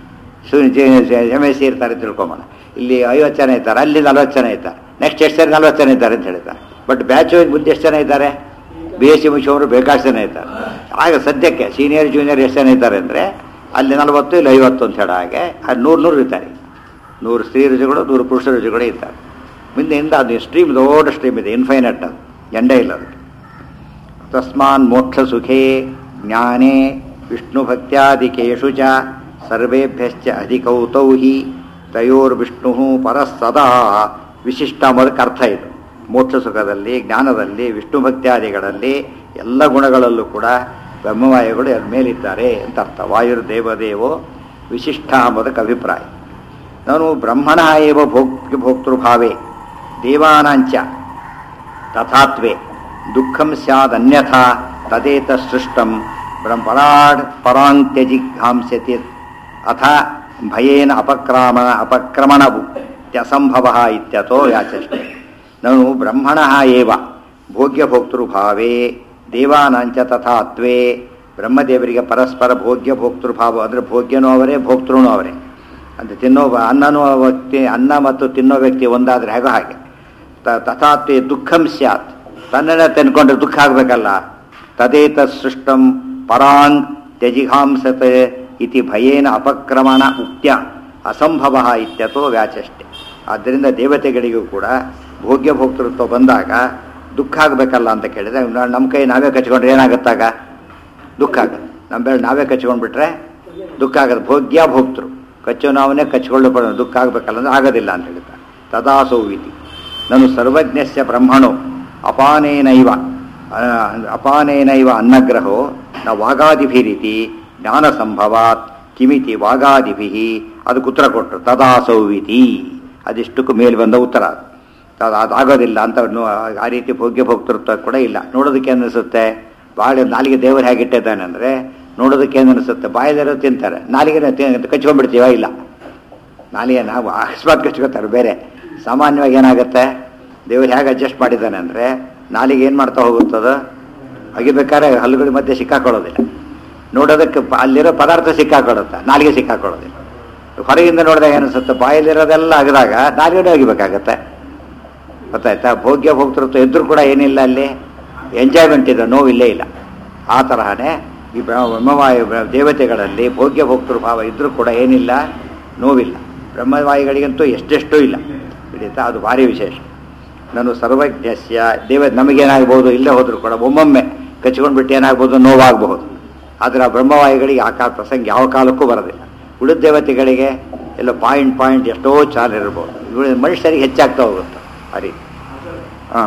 ಎಮ್ ಎಸ್ ಸಿ ಇರ್ತಾರೆ ತಿಳ್ಕೊಂಬೋಣ ಇಲ್ಲಿ ಐವತ್ತು ಜನ ಇದ್ದಾರೆ ಅಲ್ಲಿ ನಲ್ವತ್ತು ಜನ ಇದ್ದಾರೆ ನೆಕ್ಸ್ಟ್ ಎಷ್ಟು ಜನ ನಲ್ವತ್ತು ಜನ ಇದ್ದಾರೆ ಅಂತ ಹೇಳ್ತಾರೆ ಬಟ್ ಬ್ಯಾಚ್ ವೈಸ್ ಮುಂದೆ ಎಷ್ಟು ಜನ ಇದ್ದಾರೆ ಬಿ ಎಸ್ ಸಿ ಮುಗಿಸೋರು ಬೇಕಾಷ್ಟು ಜನ ಇದ್ದಾರೆ ಆಗ ಸದ್ಯಕ್ಕೆ ಸೀನಿಯರ್ ಜೂನಿಯರ್ ಎಷ್ಟು ಜನ ಇದ್ದಾರೆ ಅಂದರೆ ಅಲ್ಲಿ ನಲವತ್ತು ಇಲ್ಲಿ ಐವತ್ತು ಅಂತ ಹೇಳೋ ಹಾಗೆ ಅಲ್ಲಿ ನೂರು ನೂರು ಇದ್ದಾರೆ ನೂರು ಸ್ತ್ರೀ ರುಜುಗಳು ನೂರು ಪುರುಷ ರುಜುಗಳು ಇದ್ದಾರೆ ಮುಂದೆಯಿಂದ ಅದು ಸ್ಟ್ರೀಮ್ ದೊಡ್ಡ ಸ್ಟ್ರೀಮ್ ಇದೆ ಇನ್ಫೈನಟ್ ಅದು ಎಂಡೇ ಇಲ್ಲ ಅದಕ್ಕೆ ತಸ್ಮಾನ್ ಮೋಕ್ಷ ಸುಖೇ ಜ್ಞಾನೇ ವಿಷ್ಣು ಭಕ್ತ್ಯಾದಿಕೇಶು ಚ ಸರ್ವೇಭ್ಯಶ್ಚ ಅಧಿಕೌ ತೌ ಹಿ ತಯೋರ್ವಿಷ್ಣು ಪರಃ ಸದಾ ವಿಶಿಷ್ಟ ಅನ್ನೋದಕ್ಕೆ ಅರ್ಥ ಇದು ಮೋಕ್ಷ ಸುಖದಲ್ಲಿ ಜ್ಞಾನದಲ್ಲಿ ವಿಷ್ಣು ಭಕ್ತ್ಯಾದಿಗಳಲ್ಲಿ ಎಲ್ಲ ಗುಣಗಳಲ್ಲೂ ಕೂಡ ಬ್ರಹ್ಮವಾಯುಗಳು ಎಲ್ ಮೇಲಿದ್ದಾರೆ ಅಂತ ಅರ್ಥ ವಾಯುರ್ದೇವದೇವೋ ವಿಶಿಷ್ಟ ಎಂಬುದಕ್ಕೆ ಅಭಿಪ್ರಾಯ ನಾನು ಬ್ರಹ್ಮಣ ಏವ ಭೋಕ್ತೃ ಭೋಕ್ತೃಭಾವೇ ದೇವಾನಾಂಚ ತಥಾತ್ವೇ ದುಃಖಂ ಸ್ಯಾದನ್ಯಥಾ ತದೇತ ಸೃಷ್ಟಂ ಬ್ರಹ್ಮಣಾಡ್ ಪರಾಂತ್ಯಜಿಘಾಂಸ್ಯತಿ ಅಥ ಭಯೇನ ಅಪಕ್ರಮ ಅಪಕ್ರಮಣ ತ್ಯಸಂಭವ ಇತ್ಯಥೋ ಯಾಚಷ್ಟೆ ನಾನು ಬ್ರಹ್ಮಣ ಏವ ಭೋಗ್ಯಭೋಕ್ತೃಭಾವೇ ದೇವಾನಾಂಚ ತಥಾತ್ವೇ ಬ್ರಹ್ಮದೇವರಿಗೆ ಪರಸ್ಪರ ಭೋಗ್ಯ ಭೋಕ್ತೃಭಾವ ಅಂದರೆ ಭೋಗ್ಯನೂ ಅವರೇ ಭೋಕ್ತೃನೂ ಅವರೇ ಅಂತ ತಿನ್ನೋ ಅನ್ನನೂ ವ್ಯಕ್ತಿ ಅನ್ನ ಮತ್ತು ತಿನ್ನೋ ವ್ಯಕ್ತಿ ಒಂದಾದರೆ ಹೇಗೋ ಹಾಗೆ ತ- ತಥಾತ್ವೇ ದುಃಖಂ ಸ್ಯಾತ್ ತನ್ನೆಲ್ಲ ತೆನ್ಕೊಂಡ್ರೆ ದುಃಖ ಆಗಬೇಕಲ್ಲ ತದೇತ ಸೃಷ್ಟಂ ಪರಾಂಗ್ ತ್ಯಜಿಘಾಂಸತೆ ಇತಿ ಭಯೇನ ಅಪಕ್ರಮಣ ಉಕ್ತ್ಯ ಅಸಂಭವ ಇತ್ಯಥೋ ವ್ಯಾಚಷ್ಟೆ ಆದ್ದರಿಂದ ದೇವತೆಗಳಿಗೂ ಕೂಡ ಭೋಗ್ಯ ಭೋಕ್ತೃತ್ವ ಬಂದಾಗ ದುಃಖ ಆಗಬೇಕಲ್ಲ ಅಂತ ಕೇಳಿದ್ರೆ ನಮ್ಮ ಕೈ ನಾವೇ ಕಚ್ಕೊಂಡ್ರೆ ಏನಾಗುತ್ತಾಗ ದುಃಖ ಆಗುತ್ತೆ ನಮ್ಮ ಬೇಡ ನಾವೇ ಕಚ್ಕೊಂಡ್ಬಿಟ್ರೆ ದುಃಖ ಆಗುತ್ತೆ ಭೋಗ್ಯ ಭೋಕ್ತೃ ಕಚ್ಚೋ ನಾವನ್ನೇ ಕಚ್ಕೊಳ್ಳೋ ಪಡ ದುಃಖ ಆಗಬೇಕಲ್ಲ ಅಂದ್ರೆ ಆಗೋದಿಲ್ಲ ಅಂತ ಹೇಳ್ತಾರೆ ತದಾಸೌ ಇತಿ ನಾನು ಸರ್ವಜ್ಞಸ್ಯ ಬ್ರಹ್ಮಣೋ ಅಪಾನೇನೈವ ಆ, ಅಪಾನೇನೈವ ಅನ್ನಗ್ರಹೋ ನ ವಾಗಾದಿಭಿರಿತಿ ಜ್ಞಾನ ಸಂಭವಾತ್ ಕಿಮಿತಿ ವಾಗಾದಿಭಿ ಅದಕ್ಕೆ ಉತ್ತರ ಕೊಟ್ಟರು ತದಾಸೌ ಇತಿ ಅದಿಷ್ಟಕ್ಕೂ ಮೇಲೆ ಬಂದ ಉತ್ತರ ಅದು ಅದಾಗೋದಿಲ್ಲ ಅಂತ ಅವ್ನು ಆ ರೀತಿ ಭೋಗ್ಯ ಭೋಕ್ತೃತ್ವ ಕೂಡ ಇಲ್ಲ ನೋಡೋದಕ್ಕೆ ಅನ್ನಿಸುತ್ತೆ ಬಾಳೆ ನಾಲಿಗೆ ದೇವರು ಹೇಗಿಟ್ಟಿದ್ದಾನೆ ಅಂದರೆ ನೋಡೋದಕ್ಕೆ ಏನು ಅನಿಸುತ್ತೆ ಬಾಯಲ್ಲಿರೋ ತಿಂತಾರೆ ನಾಲಿಗೆ ಕಚ್ಕೊಂಡ್ಬಿಡ್ತೀವ ಇಲ್ಲ ನಾಲಿಗೆ ನಾವು ಅಕಸ್ಮಾತ್ ಕಚ್ಕೋತಾರೆ ಬೇರೆ ಸಾಮಾನ್ಯವಾಗಿ ಏನಾಗುತ್ತೆ ದೇವರು ಹೇಗೆ ಅಡ್ಜಸ್ಟ್ ಮಾಡಿದ್ದಾನೆ ಅಂದರೆ ನಾಲಿಗೆ ಏನು ಮಾಡ್ತಾ ಹೋಗುತ್ತದ ಅಗಿಬೇಕಾದ್ರೆ ಹಲ್ಲುಗಳ ಮಧ್ಯೆ ಸಿಕ್ಕಾಕೊಳ್ಳೋದಿಲ್ಲ ನೋಡೋದಕ್ಕೆ ಪ- ಅಲ್ಲಿರೋ ಪದಾರ್ಥ ಸಿಕ್ಕಾಕೊಳ್ಳುತ್ತೆ ನಾಲಿಗೆ ಸಿಕ್ಕಾಕೊಳ್ಳೋದಿಲ್ಲ ಹೊರಗಿಂದ ನೋಡಿದಾಗ ಏನಿಸುತ್ತೆ ಬಾಯಲ್ಲಿರೋದೆಲ್ಲ ಅಗದಾಗ ನಾಲಿಗೆ ಅಗಿಬೇಕಾಗತ್ತೆ ಗೊತ್ತಾಯ್ತಾ ಭೋಗ್ಯ ಭೋಕ್ತೃತ್ವ ಇದ್ರೂ ಕೂಡ ಏನಿಲ್ಲ ಅಲ್ಲಿ ಎಂಜಾಯ್ಮೆಂಟ್ ಇದೆ ನೋವಿಲ್ಲೇ ಇಲ್ಲ ಆ ತರಹನೇ ಈ ಬ್ರಹ್ಮ ಬ್ರಹ್ಮವಾಯು ಬ್ರ- ದೇವತೆಗಳಲ್ಲಿ ಭೋಗ್ಯ ಭೋಕ್ತೃ ಭಾವ ಇದ್ರೂ ಕೂಡ ಏನಿಲ್ಲ ನೋವಿಲ್ಲ ಬ್ರಹ್ಮವಾಯುಗಳಿಗಂತೂ ಎಷ್ಟೆಷ್ಟೂ ಇಲ್ಲ ಹಿಡಿತಾ ಅದು ಭಾರಿ ವಿಶೇಷ ನಾನು ಸರ್ವಜ್ಞಸ್ಯ ದೇವ ನಮಗೇನಾಗ್ಬೋದು ಇಲ್ಲೇ ಹೋದರೂ ಕೂಡ ಒಮ್ಮೊಮ್ಮೆ ಕಚ್ಕೊಂಡ್ಬಿಟ್ಟು ಏನಾಗ್ಬೋದು ನೋವಾಗಬಹುದು ಆದರೆ ಆ ಬ್ರಹ್ಮವಾಯುಗಳಿಗೆ ಆ ಕಾಲ ಪ್ರಸಂಗ ಯಾವ ಕಾಲಕ್ಕೂ ಬರೋದಿಲ್ಲ ಉಳಿದ ದೇವತೆಗಳಿಗೆ ಎಲ್ಲ ಪಾಯಿಂಟ್ ಪಾಯಿಂಟ್ ಎಷ್ಟೋ ಚಾಲ ಇರ್ಬೋದು ಇವು ಮನುಷ್ಯರಿಗೆ ಹೆಚ್ಚಾಗ್ತಾ ಹೋಗುತ್ತೆ ಆ ರೀತಿ ಹಾಂ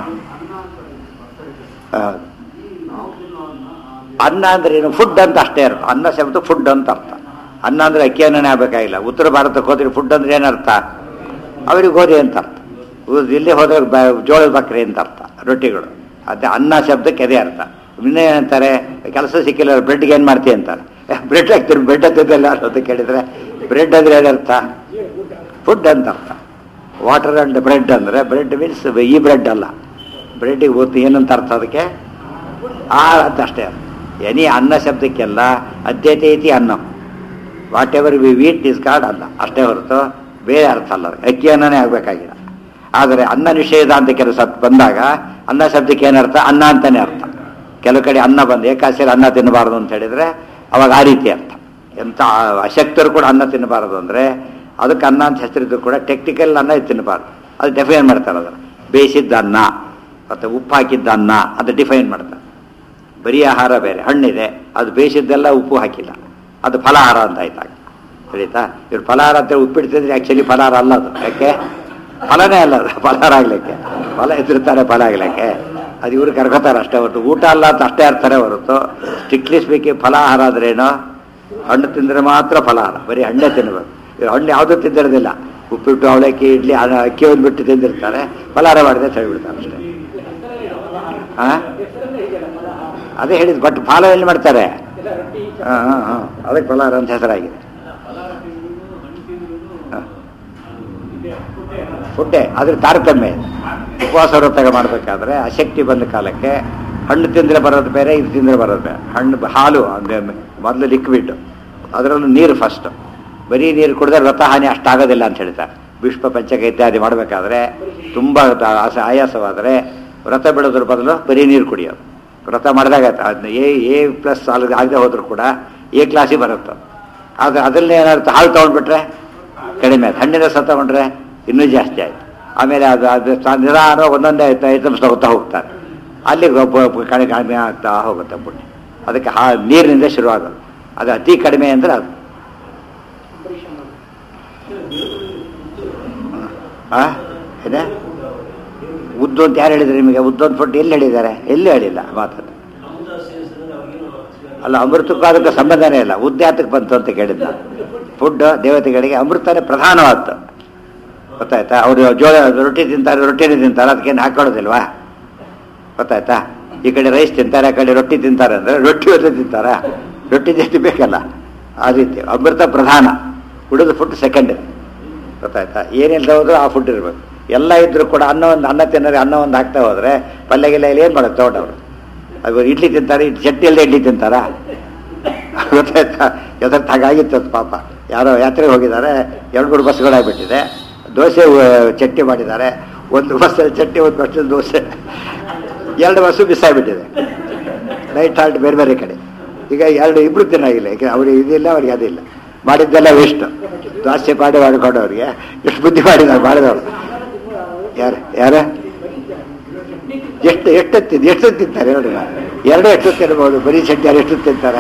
ಅನ್ನ ಅಂದ್ರೆ ಏನು ಫುಡ್ ಅಂತ ಅಷ್ಟೇ ಅರ್ಥ ಅನ್ನ ಶಬ್ದ ಫುಡ್ ಅಂತ ಅರ್ಥ ಅನ್ನ ಅಂದ್ರೆ ಅಕ್ಕಿ ಅನ್ನನೇ ಆಗಬೇಕಾಗಿಲ್ಲ ಉತ್ತರ ಭಾರತಕ್ಕೆ ಹೋದ್ರೆ ಫುಡ್ ಅಂದ್ರೆ ಏನರ್ಥ ಅವ್ರಿಗೆ ಗೋಧಿ ಅಂತ ಅರ್ಥ ಉ- ಇಲ್ಲಿ ಹೋದ್ರೆ ಬ- ಜೋಳದ ಬಕ್ರೆ ಅಂತ ಅರ್ಥ ರೊಟ್ಟಿಗಳು ಅದೇ ಅನ್ನ ಶಬ್ದಕ್ಕೆ ಅದೇ ಅರ್ಥ ಇನ್ನೇ ಅಂತಾರೆ ಕೆಲಸ ಸಿಕ್ಕಿಲ್ಲ ಬ್ರೆಡ್ಗೆ ಏನು ಮಾಡ್ತೀವಿ ಅಂತಾರೆ ಬ್ರೆಡ್ ಹಾಕ್ತೀರಿ ಬ್ರೆಡ್ ಹತ್ತಿದ್ದಲ್ಲ ಅಂತ ಕೇಳಿದ್ರೆ ಬ್ರೆಡ್ ಅಂದ್ರೆ ಏನರ್ಥ ಫುಡ್ ಅಂತ ಅರ್ಥ ವಾಟರ್ ಅಂಡ್ ಬ್ರೆಡ್ ಅಂದರೆ ಬ್ರೆಡ್ ಮೀನ್ಸ್ ಈ ಬ್ರೆಡ್ ಅಲ್ಲ ಬ್ರೆಡ್ಡಿಗೆ ಗೊತ್ತು ಏನಂತ ಅರ್ಥ ಅದಕ್ಕೆ ಆಹಾರ ಅಂತ ಅಷ್ಟೇ ಎನಿ ಅನ್ನ ಶಬ್ದಕ್ಕೆಲ್ಲ ಅದ್ಯತೆ ಐತಿ ಅನ್ನ whatever we eat is card ಅಲ್ಲ ಅಷ್ಟೇ ಹೊರತು ಬೇರೆ ಅರ್ಥ ಅಲ್ಲ ಅದಕ್ಕೆ. ಅಕ್ಕಿ ಅನ್ನನೇ ಆಗಬೇಕಾಗಿಲ್ಲ ಆದರೆ ಅನ್ನ ನಿಷೇಧ ಅಂತ ಕೆಲಸ ಬಂದಾಗ ಅನ್ನ ಶಬ್ದಕ್ಕೆ ಏನರ್ಥ ಅನ್ನ ಅಂತಾನೆ ಅರ್ಥ ಕೆಲವು ಕಡೆ ಅನ್ನ ಬಂದು ಏಕಾಸಿಯಲ್ಲಿ ಅನ್ನ ತಿನ್ನಬಾರದು ಅಂತ ಹೇಳಿದ್ರೆ ಅವಾಗ ಆ ರೀತಿ ಅರ್ಥ ಎಂಥ ಅಶಕ್ತರು ಕೂಡ ಅನ್ನ ತಿನ್ನಬಾರದು ಅಂದರೆ ಅದಕ್ಕೆ ಅನ್ನ ಅಂತ ಹೆಸರಿದ್ದು ಕೂಡ ಟೆಕ್ನಿಕಲ್ ಅನ್ನ ತಿನ್ನಬಾರ್ದು ಅದು ಡಿಫೈನ್ ಮಾಡ್ತಾರೆ ಅದನ್ನು ಬೇಯಿಸಿದ್ದ ಅನ್ನ ಮತ್ತು ಉಪ್ಪು ಹಾಕಿದ್ದ ಅನ್ನ ಅದು ಡಿಫೈನ್ ಮಾಡ್ತಾರೆ ಬರೀ ಆಹಾರ ಬೇರೆ ಹಣ್ಣಿದೆ ಅದು ಬೇಯಿಸಿದ್ದೆಲ್ಲ ಉಪ್ಪು ಹಾಕಿಲ್ಲ ಅದು ಫಲಾಹಾರ ಅಂತ ಆಯ್ತಾಗ ತಿಳಿತಾ ಇವ್ರು ಫಲಾಹಾರ ಅಂತ ಉಪ್ಪಿಟ್ಟು ತಿಂದ್ರೆ ಆ್ಯಕ್ಚುಲಿ ಫಲಾಹಾರ ಅಲ್ಲ ಅದು ಯಾಕೆ ಫಲನೇ ಅಲ್ಲ ಅದು ಫಲಾಹಾರ ಆಗ್ಲಿಕ್ಕೆ ಫಲ ಎದುರ್ತಾರೆ ಫಲ ಆಗ್ಲಿಕ್ಕೆ ಅದು ಇವ್ರು ಕರ್ಕೋತಾರೆ ಅಷ್ಟೇ ಹೊರತು ಊಟ ಅಲ್ಲ ಅಂತ ಅಷ್ಟೇ ಅರ್ಥನೇ ಹೊರತು ಸ್ಟ್ರಿಕ್ಟ್ಲಿ ಸ್ಪೀಕಿಂಗ್ ಫಲಾಹಾರ ಅಂದ್ರೇನು ಹಣ್ಣು ತಿಂದರೆ ಮಾತ್ರ ಫಲಾಹಾರ ಬರೀ ಹಣ್ಣೇ ತಿನ್ನಬೇಕು ಇವ್ರು ಹಣ್ಣು ಯಾವುದೂ ತಿಂದಿರೋದಿಲ್ಲ ಉಪ್ಪಿಟ್ಟು ಅವಲಕ್ಕಿ ಇಡ್ಲಿ ಅನ್ನ- ಅಕ್ಕಿ ಒಂದು ಬಿಟ್ಟು ತಿಂದಿರ್ತಾರೆ ಫಲಾಹಾರ ಮಾಡಿದೆ ಅಂತ ಹೇಳ್ಬಿಡ್ತಾರೆ ಅಷ್ಟೇ ಹಾಂ ಅದೇ ಹೇಳಿದ್ ಬಟ್ ಫಾಲೋ ಎಲ್ಲಿ ಮಾಡ್ತಾರೆ ಹಾಂ ಹಾಂ ಹಾಂ ಅದಕ್ಕೆ ಫಲಾಹಾರ ಅಂತ ಹೆಸರಾಗಿದೆ ಫುಡ್ಡೇ ಅದ್ರ ತಾರತಮ್ಯ ಇದೆ ಉಪವಾಸ ವ್ರತ ಮಾಡಬೇಕಾದ್ರೆ ಅಶಕ್ತಿ ಬಂದ ಕಾಲಕ್ಕೆ ಹಣ್ಣು ತಿಂದರೆ ಬರೋದು ಬೇರೆ ಇದು ತಿಂದರೆ ಬರೋದು ಬೇರೆ ಹಣ್ಣು ಹಾಲು ಅಂದರೆ ಮೊದಲು ಲಿಕ್ವಿಡ್ ಅದರಲ್ಲೂ ನೀರು ಫಸ್ಟ್ ಬರೀ ನೀರು ಕುಡಿದ್ರೆ ವ್ರತ ಹಾನಿ ಅಷ್ಟಾಗೋದಿಲ್ಲ ಅಂತ ಹೇಳ್ತಾರೆ ವಿಶ್ವ ಪಂಚಕ ಇತ್ಯಾದಿ ಮಾಡಬೇಕಾದ್ರೆ ತುಂಬ ಆಸ ಆಯಾಸವಾದರೆ ವ್ರತ ಬಿಡೋದ್ರ ಬದಲು ಬರೀ ನೀರು ಕುಡಿಯೋದು ವ್ರತ ಮಾಡಿದಾಗ ಅದನ್ನ ಎ ಎ ಪ್ಲಸ್ ಸಾಲ ಆಗದೆ ಹೋದ್ರು ಕೂಡ ಎ ಕ್ಲಾಸಿಗೆ ಬರುತ್ತೆ ಆದರೆ ಅದರಲ್ಲಿ ಏನಾಗುತ್ತೆ ಹಾಲು ತೊಗೊಂಡ್ಬಿಟ್ರೆ ಕಡಿಮೆ ಆಯ್ತು ಹಣ್ಣಿನ ರಸ ತಗೊಂಡ್ರೆ ಇನ್ನೂ ಜಾಸ್ತಿ ಆಯ್ತು ಆಮೇಲೆ ಅದು ಅದು ಸ- ನಿಧಾನ ಒಂದೊಂದೇ ಐಟಮ್ಸ್ ತಗೋತಾ ಹೋಗ್ತಾರೆ ಅಲ್ಲಿ ಗೊಬ್ಬ ಕಡಿಮೆ ಕಡಿಮೆ ಆಗ್ತಾ ಹೋಗುತ್ತೆ ಪುಣ್ಯ ಅದಕ್ಕೆ ಹಾ ನೀರಿನಿಂದ ಶುರುವಾಗೋದು ಅದು ಅತಿ ಕಡಿಮೆ ಅಂದರೆ ಅದು ಆ ಏನೇ ಉದ್ದು ಅಂತ ಯಾರು ಹೇಳಿದ್ರು ನಿಮಗೆ ಉದ್ದು ಅಂತ ಫುಡ್ ಎಲ್ಲಿ ಹೇಳಿದ್ದಾರೆ ಎಲ್ಲಿ ಹೇಳಿಲ್ಲ ಮಾತನ್ನು ಅಲ್ಲ ಅಮೃತಕ್ಕೂ ಅದಕ್ಕೆ ಸಂಬಂಧನೇ ಇಲ್ಲ ಉದ್ದು ಯಾತಕ್ಕೆ ಬಂತು ಅಂತ ಕೇಳಿದ್ದ ಫುಡ್ ದೇವತೆಗಳಿಗೆ ಅಮೃತನೇ ಪ್ರಧಾನವಾದ್ದು ಗೊತ್ತಾಯ್ತಾ ಅವರು ಜೋಳ ರೊಟ್ಟಿ ತಿಂತಾರೆ ರೊಟ್ಟಿನೇ ತಿಂತಾರೆ ಅದಕ್ಕೇನು ಹಾಕೊಳ್ಳೋದಿಲ್ವಾ ಗೊತ್ತಾಯ್ತಾ ಈ ಕಡೆ ರೈಸ್ ತಿಂತಾರೆ ಆ ಕಡೆ ರೊಟ್ಟಿ ತಿಂತಾರೆ ಅಂದರೆ ರೊಟ್ಟಿ ಜೊತೆ ತಿಂತಾರ ರೊಟ್ಟಿ ಜೊತೆ ಬೇಕಲ್ಲ ಆ ರೀತಿ ಅಮೃತ ಪ್ರಧಾನ ಉಳಿದ ಫುಡ್ ಸೆಕೆಂಡ್ ಗೊತ್ತಾಯ್ತಾ ಏನಿಲ್ಲದೆ ಹೋದ್ರೂ ಆ ಫುಡ್ ಇರಬೇಕು ಎಲ್ಲ ಇದ್ರೂ ಕೂಡ ಅನ್ನ ಒಂದು ಅನ್ನ ತಿನ್ನೋರೆ ಅನ್ನ ಒಂದು ಹಾಕ್ತಾ ಹೋದ್ರೆ ಪಲ್ಯ ಗಿಲ್ಯ ಏನು ಮಾಡೋದು ತಗೊಂಡವ್ರು ಅದು ಇಡ್ಲಿ ತಿಂತಾರೆ ಇಡ್- ಚಟ್ನಿ ಇಲ್ಲದೆ ಇಡ್ಲಿ ತಿಂತಾರಾ ಗೊತ್ತಾಯ್ತಾ ಯಥಾರ್ಥ ಹಾಗಾಗಿತ್ತು ಅದು ಪಾಪ ಯಾರೋ ಯಾತ್ರೆಗೆ ಹೋಗಿದ್ದಾರೆ ಎರಡು ಮೂರು ಬಸ್ಗಳಾಗ್ಬಿಟ್ಟಿದೆ ದೋಸೆ ಉ- ಚಟ್ನಿ ಮಾಡಿದ್ದಾರೆ ಒಂದು ಬಸ್ಸಲ್ಲಿ ಚಟ್ನಿ ಒಂದು ಬಸ್ಸಲ್ಲಿ ದೋಸೆ ಎರಡು ಬಸ್ಸು ಮಿಸ್ ಆಗಿಬಿಟ್ಟಿದೆ ನೈಟ್ ಹಾಲ್ಟ್ ಬೇರೆ ಬೇರೆ ಕಡೆ ಈಗ ಎರಡು ಇಬ್ರು ತಿನ್ನಾಗಿಲ್ಲ ಈಗ ಅವ್ರಿಗೆ ಇದಿಲ್ಲ ಅವ್ರಿಗೆ ಅದಿಲ್ಲ ಮಾಡಿದ್ದೆಲ್ಲ ವೇಸ್ಟ್ ದೋಸೆ ಮಾಡಿ ಮಾಡ್ಕೊಂಡವ್ರಿಗೆ ಎಷ್ಟು ಬುದ್ಧಿ ಮಾಡಿದ್ದಾರೆ ಮಾಡಿದವರು ಯಾರು ಯಾರ ಎಷ್ಟು ಎಷ್ಟು ತಿಂದು ಎಷ್ಟು ತಿಂತಾರೆ ನೋಡಿ ಎರಡು ಎಷ್ಟು ತಿನ್ಬೋದು ಬರೀ ಚಟ್ನಿ ಯಾರು ಎಷ್ಟು ತಿಂತಾರೆ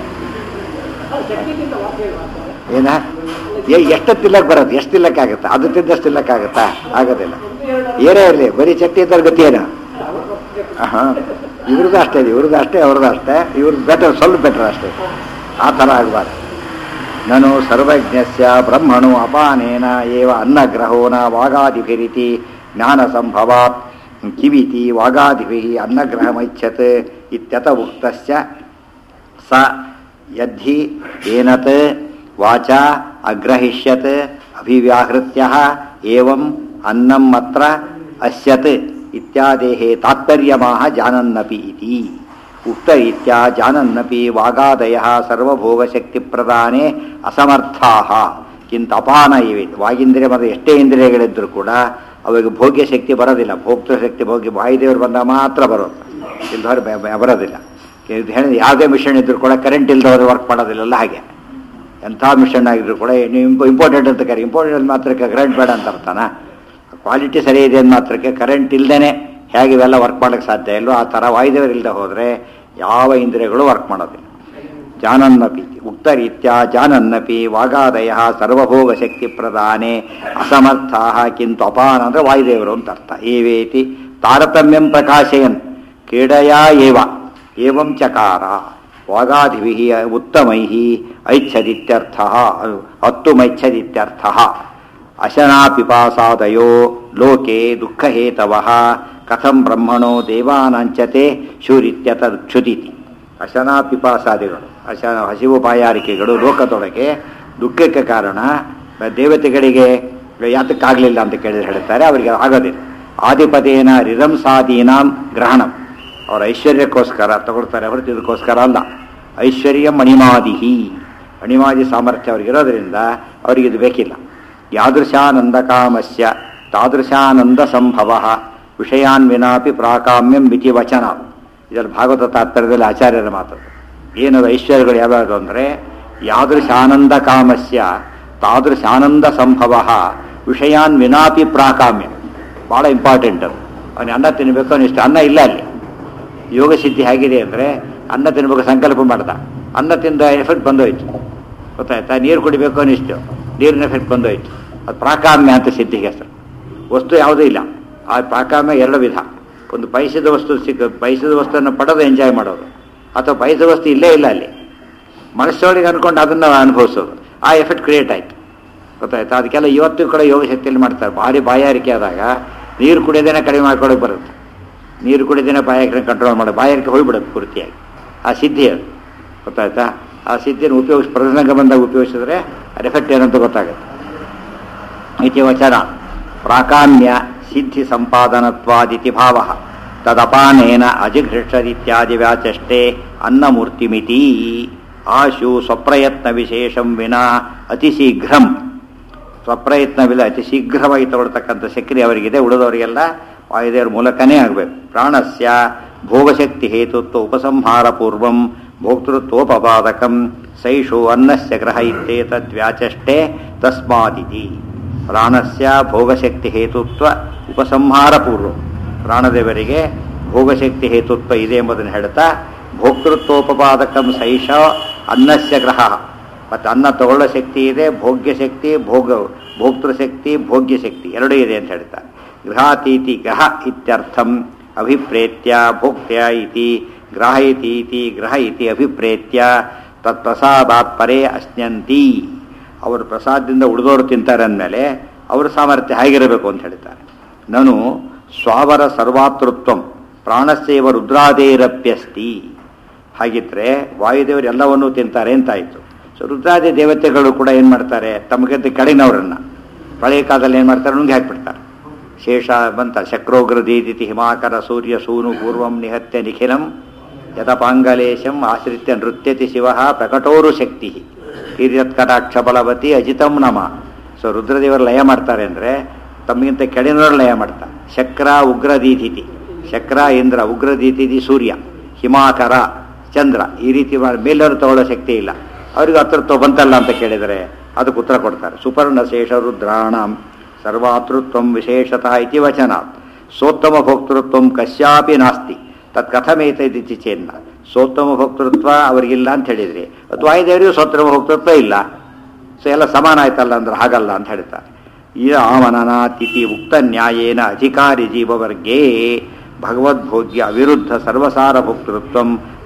ಏನ ಏ ಎಷ್ಟು ತಿನ್ನಕ್ ಬರುತ್ತೆ ಎಷ್ಟು ತಿನ್ನಕ್ಕಾಗತ್ತಾ ಅದು ತಿಂದಷ್ಟು ತಿನ್ನಕ್ಕಾಗತ್ತಾ ಆಗೋದಿಲ್ಲ ಏನೇ ಇರಲಿ ಬರೀ ಚಟ್ನಿ ಇದ್ದರೆ ಗತಿ ಏನು ಹಾಂ ಇವ್ರದ್ದು ಅಷ್ಟೇ ಇದೆ ಇವ್ರದ್ದು ಅಷ್ಟೇ ಅವ್ರದ್ದು ಅಷ್ಟೇ ಇವ್ರದ್ದು ಬೆಟರ್ ಸ್ವಲ್ಪ ಬೆಟರ್ ಅಷ್ಟೇ ಆ ಥರ ಆಗಬಾರ್ದು ನಾನು ಸರ್ವಜ್ಞಸ್ಯ ಬ್ರಹ್ಮಣು ಅಪಾನೇನ ಏವ ಅನ್ನಗ್ರಹೋ ನ ವಾಗಾದಿಭಿರಿತಿ ಜ್ಞಾನ ಸಂಭವಾತ್ ಕಿವಿತಿ ವಾಗಾದಿಭಿ ಅನ್ನಗ್ರಹಮೈಚ್ಛತ್ ಇತ್ಯತ ಉಕ್ತಸ್ಯ ಸ ಯದ್ಧಿ ಏನತ್ ವಾಚ ಅಗ್ರಹಿಷ್ಯತ್ ಅಭಿವ್ಯಾಹೃತ್ಯ ಏವಂ ಅನ್ನಂ ಅತ್ರ ಅಸ್ಯತ್ ಇತ್ಯಾದೇಹೇ ತಾತ್ಪರ್ಯಮಾಹ ಜಾನನ್ನಪಿ ಇತಿ ಉಕ್ತರೀತ್ಯ ಜಾನನ್ನಪಿ ವಾಗಾದಯ ಸರ್ವಭೋಗಶಕ್ತಿ ಪ್ರದಾನೆ ಅಸಮರ್ಥಾ ಕಿಂತ ಅಪಾನ ಇವೆ ವಾಗಿಂದ್ರಿಯ ಮತ್ತು ಎಷ್ಟೇ ಇಂದ್ರಿಯಗಳಿದ್ದರೂ ಕೂಡ ಅವಾಗ ಭೋಗ್ಯ ಶಕ್ತಿ ಬರೋದಿಲ್ಲ ಭೋಕ್ತೃ ಶಕ್ತಿ ಭೋಗ್ಯ ವಾಯುದೇವರು ಬಂದಾಗ ಮಾತ್ರ ಬರೋದು ಇಲ್ದವ್ರು ಬ- ಬ- ಬರೋದಿಲ್ಲ ಇದು ಹೇಳಿದ ಯಾವುದೇ ಮಿಷನ್ ಇದ್ರೂ ಕೂಡ ಕರೆಂಟ್ ಇಲ್ದವ್ರು ವರ್ಕ್ ಮಾಡೋದಿಲ್ಲಲ್ಲ ಹಾಗೆ ಎಂಥ ಮಿಷನ್ ಆಗಿದ್ರು ಕೂಡ ನೀವು ಇಂಪಾರ್ಟೆಂಟ್ ಅಂತ ಕರೆ ಇಂಪಾರ್ಟೆಂಟ್ ಮಾತ್ರಕ್ಕೆ ಕರೆಂಟ್ ಬೇಡ ಅಂತ ಅರ್ಥನ ಕ್ವಾಲಿಟಿ ಸರಿ ಇದೆ ಅಂದ ಮಾತ್ರಕ್ಕೆ ಕರೆಂಟ್ ಇಲ್ದೇನೆ ಹೇಗೆ ಇವೆಲ್ಲ ವರ್ಕ್ ಮಾಡೋಕ್ಕೆ ಸಾಧ್ಯ ಇಲ್ವೋ ಆ ಥರ ವಾಯುದೇವರು ಇಲ್ಲದೆ ಹೋದರೆ ಯಾವ ಇಂದ್ರಿಯಗಳು ವರ್ಕ್ ಮಾಡೋದಿಲ್ಲ ಜಾನನ್ನಪಿ ಉಕ್ತರೀತ್ಯ ಜಾನನ್ನಪಿ ವಾಗಾದಯ ಸರ್ವಭೋಗ ಶಕ್ತಿ ಪ್ರದಾನೆ ಅಸಮರ್ಥ ಕಿಂತು ಅಪಾನ ಅಂದರೆ ವಾಯುದೇವರು ಅಂತ ಅರ್ಥ ಏವೇತಿ ತಾರತಮ್ಯಂ ಪ್ರಕಾಶಯನ್ ಕ್ರೀಡೆಯಾ ಏವ ಏವಂ ಚಕಾರ ವಾಗಾದಿಭಿ ಉತ್ತಮೈ ಐಚ್ಛದಿತ್ಯರ್ಥ ಹತ್ತುಮೈಚ್ಛದಿತ್ಯರ್ಥ ಅಶನಾಪಿಪಾಸಾದಯೋ ಲೋಕೆ ದುಃಖಹೇತವ ಕಥಂ ಬ್ರಹ್ಮಣೋ ದೇವಾನಾಂಚತೆ ಶೂರಿತ್ಯತಕ್ಷುದಿತಿ ಅಶನಾ ಪಿಪಾಸಾದಿಗಳು ಅಶನ ಹಸಿವು ಬಾಯಾರಿಕೆಗಳು ಲೋಕದೊಳಗೆ ದುಃಖಕ್ಕೆ ಕಾರಣ ದೇವತೆಗಳಿಗೆ ಯಾತಕ್ಕಾಗಲಿಲ್ಲ ಅಂತ ಕೇಳಿದ್ರೆ ಹೇಳ್ತಾರೆ ಅವರಿಗೆ ಆಗೋದಿಲ್ಲ ಆದಿಪದೇನ ರಿರಂಸಾದೀನಾಂ ಗ್ರಹಣಂ ಅವರ ಐಶ್ವರ್ಯಕ್ಕೋಸ್ಕರ ತಗೊಳ್ತಾರೆ ಹೊರತು ಇದಕ್ಕೋಸ್ಕರ ಅಲ್ಲ ಐಶ್ವರ್ಯ ಮಣಿಮಾದಿಹಿ ಮಣಿಮಾದಿ ಸಾಮರ್ಥ್ಯ ಅವ್ರಿಗಿರೋದ್ರಿಂದ ಅವರಿಗೆ ಇದು ಬೇಕಿಲ್ಲ ಯಾದೃಶಾನಂದ ಕಾಮಸ್ಯ ತಾದೃಶಾನಂದ ಸಂಭವ ವಿಷಯಾನ್ ವಿನಾಪಿ ಪ್ರಾಕಾಮ್ಯಂ ಮಿತಿ ವಚನ ಇದರಲ್ಲಿ ಭಾಗವತ ತಾತ್ಪರ್ಯದಲ್ಲಿ ಆಚಾರ್ಯರ ಮಾತು ಏನದು ಐಶ್ವರ್ಯಗಳು ಯಾವ್ಯಾವುದು ಅಂದರೆ ಯಾದೃಶಾನಂದ ಕಾಮಸ್ಯ ತಾದೃಶಾನಂದ ಸಂಭವ ವಿಷಯಾನ್ ವಿನಾಪಿ ಪ್ರಾಕಾಮ್ಯ ಭಾಳ ಇಂಪಾರ್ಟೆಂಟ್ ಅದು ಅವನಿಗೆ ಅನ್ನ ತಿನ್ನಬೇಕು ಅವನು ಇಷ್ಟು ಅನ್ನ ಇಲ್ಲ ಅಲ್ಲಿ ಯೋಗ ಸಿದ್ಧಿ ಹೇಗಿದೆ ಅಂದರೆ ಅನ್ನ ತಿನ್ನಬೇಕು ಸಂಕಲ್ಪ ಮಾಡ್ದ ಅನ್ನ ತಿಂದ ಎಫೆಕ್ಟ್ ಬಂದೋಯ್ತು ಗೊತ್ತಾಯ್ತಾ ನೀರು ಕುಡಿಬೇಕು ಅನ್ನಿಸ್ತು ನೀರಿನ ಎಫೆಕ್ಟ್ ಬಂದೋಯ್ತು ಅದು ಪ್ರಾಕಾಮ್ಯ ಅಂತ ಸಿದ್ಧಿಗೆ ಹೆಸರು ವಸ್ತು ಯಾವುದೂ ಇಲ್ಲ ಆ ಪ್ರಾಕಾಮ್ಯ ಎರಡು ವಿಧ ಒಂದು ಬಯಸಿದ ವಸ್ತು ಸಿಕ್ಕ ಬಯಸಿದ ವಸ್ತುವನ್ನು ಪಡೆದು ಎಂಜಾಯ್ ಮಾಡೋದು ಅಥವಾ ಬಯಸಿದ ವಸ್ತು ಇಲ್ಲೇ ಇಲ್ಲ ಅಲ್ಲಿ ಮನಸ್ಸೊಳಗೆ ಅನ್ಕೊಂಡು ಅದನ್ನು ಅನುಭವಿಸೋದು ಆ ಎಫೆಕ್ಟ್ ಕ್ರಿಯೇಟ್ ಆಯಿತು ಗೊತ್ತಾಯ್ತಾ ಅದಕ್ಕೆಲ್ಲ ಇವತ್ತು ಕೂಡ ಯೋಗ ಶಕ್ತಿಯಲ್ಲಿ ಮಾಡ್ತಾರೆ ಭಾರಿ ಬಾಯಾರಿಕೆ ಆದಾಗ ನೀರು ಕುಡಿಯೋದೇನೆ ಕಡಿಮೆ ಮಾಡ್ಕೊಳ್ಳೋಕೆ ಬರುತ್ತೆ ನೀರು ಕುಡಿದೇನೆ ಬಾಯಾರಿಕೆ ಕಂಟ್ರೋಲ್ ಮಾಡೋದು ಬಾಯಾರಿಕೆ ಹೋಗ್ಬಿಡುತ್ತೆ ಪೂರ್ತಿಯಾಗಿ ಆ ಸಿದ್ಧಿ ಅದು ಗೊತ್ತಾಯ್ತಾ ಆ ಸಿದ್ಧಿಯನ್ನು ಉಪಯೋಗಿಸಿ ಪ್ರಸಂಗ ಬಂದಾಗ ಉಪಯೋಗಿಸಿದ್ರೆ ಅದ್ರ ಎಫೆಕ್ಟ್ ಏನಂತ ಗೊತ್ತಾಗುತ್ತೆ ಇತಿ ವಚನ ಪ್ರಾಕಾಮ್ಯ ಸಿದ್ಧಿ ಸಂಪಾದನತ್ವಾದಿತಿ ಭಾವ ತದಪಾನೇನ ಅಜಿಘೃಷ್ಟದಿತ್ಯಾದಿ ವ್ಯಾಚಷ್ಟೇ ಅನ್ನಮೂರ್ತಿಮಿತಿ ಆಶು ಸ್ವಪ್ರಯತ್ನ ವಿಶೇಷಂ ವಿನಾ ಅತಿ ಶೀಘ್ರಂ ಸ್ವಪ್ರಯತ್ನವಿಲ್ಲ ಅತಿ ಶೀಘ್ರವಾಗಿ ತಗೊಳ್ತಕ್ಕಂಥ ಶಕ್ತಿ ಅವರಿಗಿದೆ ಉಳಿದವರಿಗೆಲ್ಲ ವಾಯುದೇವರ ಮೂಲಕನೇ ಆಗಬೇಕು ಪ್ರಾಣಸ್ಯ ಭೋಗಶಕ್ತಿ ಹೇತುತ್ವ ಉಪಸಂಹಾರ ಪೂರ್ವಂ ಭೋಕ್ತೃತ್ವೋಪಪಾದಕಂ ಸೈಷು ಅನ್ನಸ್ಯ ಗ್ರಹ ಇತ್ಯೇತದ್ವ್ಯಾಚಷ್ಟೇ ತಸ್ಮಾದಿತಿ ಪ್ರಾಣಸ್ಯ ಭೋಗಶಕ್ತಿ ಹೇತುತ್ವ ಉಪಸಂಹಾರ ಪೂರ್ವ ಪ್ರಾಣದೇವರಿಗೆ ಭೋಗಶಕ್ತಿ ಹೇತುತ್ವ ಇದೆ ಎಂಬುದನ್ನು ಹೇಳ್ತಾ ಭೋಕ್ತೃತ್ವೋಪಪಾದಕಂ ಸೈಷ ಅನ್ನಸ್ಯ ಗ್ರಹ ಮತ್ತು ಅನ್ನ ತಗೊಳ್ಳೋ ಶಕ್ತಿ ಇದೆ ಭೋಗ್ಯ ಶಕ್ತಿ ಭೋಗ ಭೋಕ್ತೃಶಕ್ತಿ ಭೋಗ್ಯ ಶಕ್ತಿ ಎರಡೂ ಇದೆ ಅಂತ ಹೇಳ್ತಾರೆ ಗೃಹಾತೀತಿ ಗ್ರಹ ಇತ್ಯರ್ಥಂ ಅಭಿಪ್ರೇತ್ಯ ಭೋಕ್ತ್ಯ ಇತಿ ಗ್ರಾಹಯತಿ ಇತಿ ಗ್ರಹ ಇತಿ ಅಭಿಪ್ರೇತ್ಯ ತತ್ಪ್ರಸಾದಾತ್ ಪರೇ ಅಶ್ನಂತಿ ಅವರು ಪ್ರಸಾದದಿಂದ ಉಳಿದವರು ತಿಂತಾರೆ ಅಂದಮೇಲೆ ಅವರ ಸಾಮರ್ಥ್ಯ ಹೇಗಿರಬೇಕು ಅಂತ ಹೇಳ್ತಾರೆ ನಾನು ಸ್ವಾವರ ಸರ್ವಾತೃತ್ವಂ ಪ್ರಾಣಸ್ಯವ ರುದ್ರಾದೇರಪ್ಯಸ್ತಿ ಹಾಗಿದ್ರೆ ವಾಯುದೇವರು ಎಲ್ಲವನ್ನೂ ತಿಂತಾರೆ ಅಂತಾಯಿತು ಸೊ ರುದ್ರಾದಿ ದೇವತೆಗಳು ಕೂಡ ಏನು ಮಾಡ್ತಾರೆ ತಮಗಿಂತ ಕೆಳಗಿನವರನ್ನ ಪ್ರಳಯ ಕಾಲದಲ್ಲಿ ಏನು ಮಾಡ್ತಾರೆ ನುಂಗಿ ಹಾಕ್ಬಿಡ್ತಾರೆ ಶೇಷ ಬಂತ ಶಕ್ರೋಗ್ರ ದೀದಿತಿ ಹಿಮಾಕರ ಸೂರ್ಯ ಸೂನು ಪೂರ್ವಂ ನಿಹತ್ಯ ನಿಖಿಲಂ ಯತಪಾಂಗಲೇಶಂ ಆಶ್ರಿತ್ಯ ನೃತ್ಯತಿ ಶಿವ ಪ್ರಕಟೋರು ಶಕ್ತಿ ಹಿರಿಯತ್ಕಟಾಕ್ಷ ಬಲವತಿ ಅಜಿತಂ ನಮ ಸೊ ರುದ್ರದೇವರು ಲಯ ಮಾಡ್ತಾರೆ ಅಂದರೆ ತಮಗಿಂತ ಕೆಳಗಿನವರು ಲಯ ಮಾಡ್ತಾರೆ ಶಕ್ರ ಉಗ್ರದೀತಿಥಿ ಶಕ್ರ ಇಂದ್ರ ಉಗ್ರದೀತಿಥಿ ಸೂರ್ಯ ಹಿಮಾಕರ ಚಂದ್ರ ಈ ರೀತಿ ಮಾಡಿ ಮೇಲವರು ತಗೊಳ್ಳೋ ಶಕ್ತಿ ಇಲ್ಲ ಅವ್ರಿಗೆ ಹತ್ರತ್ವ ಬಂತಲ್ಲ ಅಂತ ಕೇಳಿದರೆ ಅದಕ್ಕೆ ಉತ್ತರ ಕೊಡ್ತಾರೆ ಸುಪರ್ಣ ಶೇಷ ರುದ್ರಾಣಂ ಸರ್ವಾತೃತ್ವಂ ವಿಶೇಷತಃ ಇತಿ ವಚನಾತ್ ಸೋತ್ತಮ ಭೋಕ್ತೃತ್ವ ಕಶ್ಯಾಪಿ ನಾಸ್ತಿ ತತ್ ಕಥಮೇತೈತಿ ಚೇನ್ನ ಸೋತ್ತಮ ಭೋಕ್ತೃತ್ವ ಅವರಿಗಿಲ್ಲ ಅಂತ ಹೇಳಿದ್ರಿ ಅಥವಾ ವಾಯುದೇವರಿಗೂ ಸೋತ್ತಮ ಭೋಕ್ತೃತ್ವ ಇಲ್ಲ ಸೊ ಎಲ್ಲ ಸಮಾನ ಆಯ್ತಲ್ಲ ಅಂದ್ರೆ ಹಾಗಲ್ಲ ಅಂತ ಹೇಳ್ತಾರೆ ಈ ಆಮನನಾತಿಥಿ ಉಕ್ತ ನ್ಯಾಯೇನ ಅಧಿಕಾರಿ ಜೀವವರ್ಗೇ ಭಗವದ್ಭೋಗ್ಯ ಅವಿರುದ್ಧ ಸರ್ವಸಾರ ಭೋಕ್ತೃತ್ವ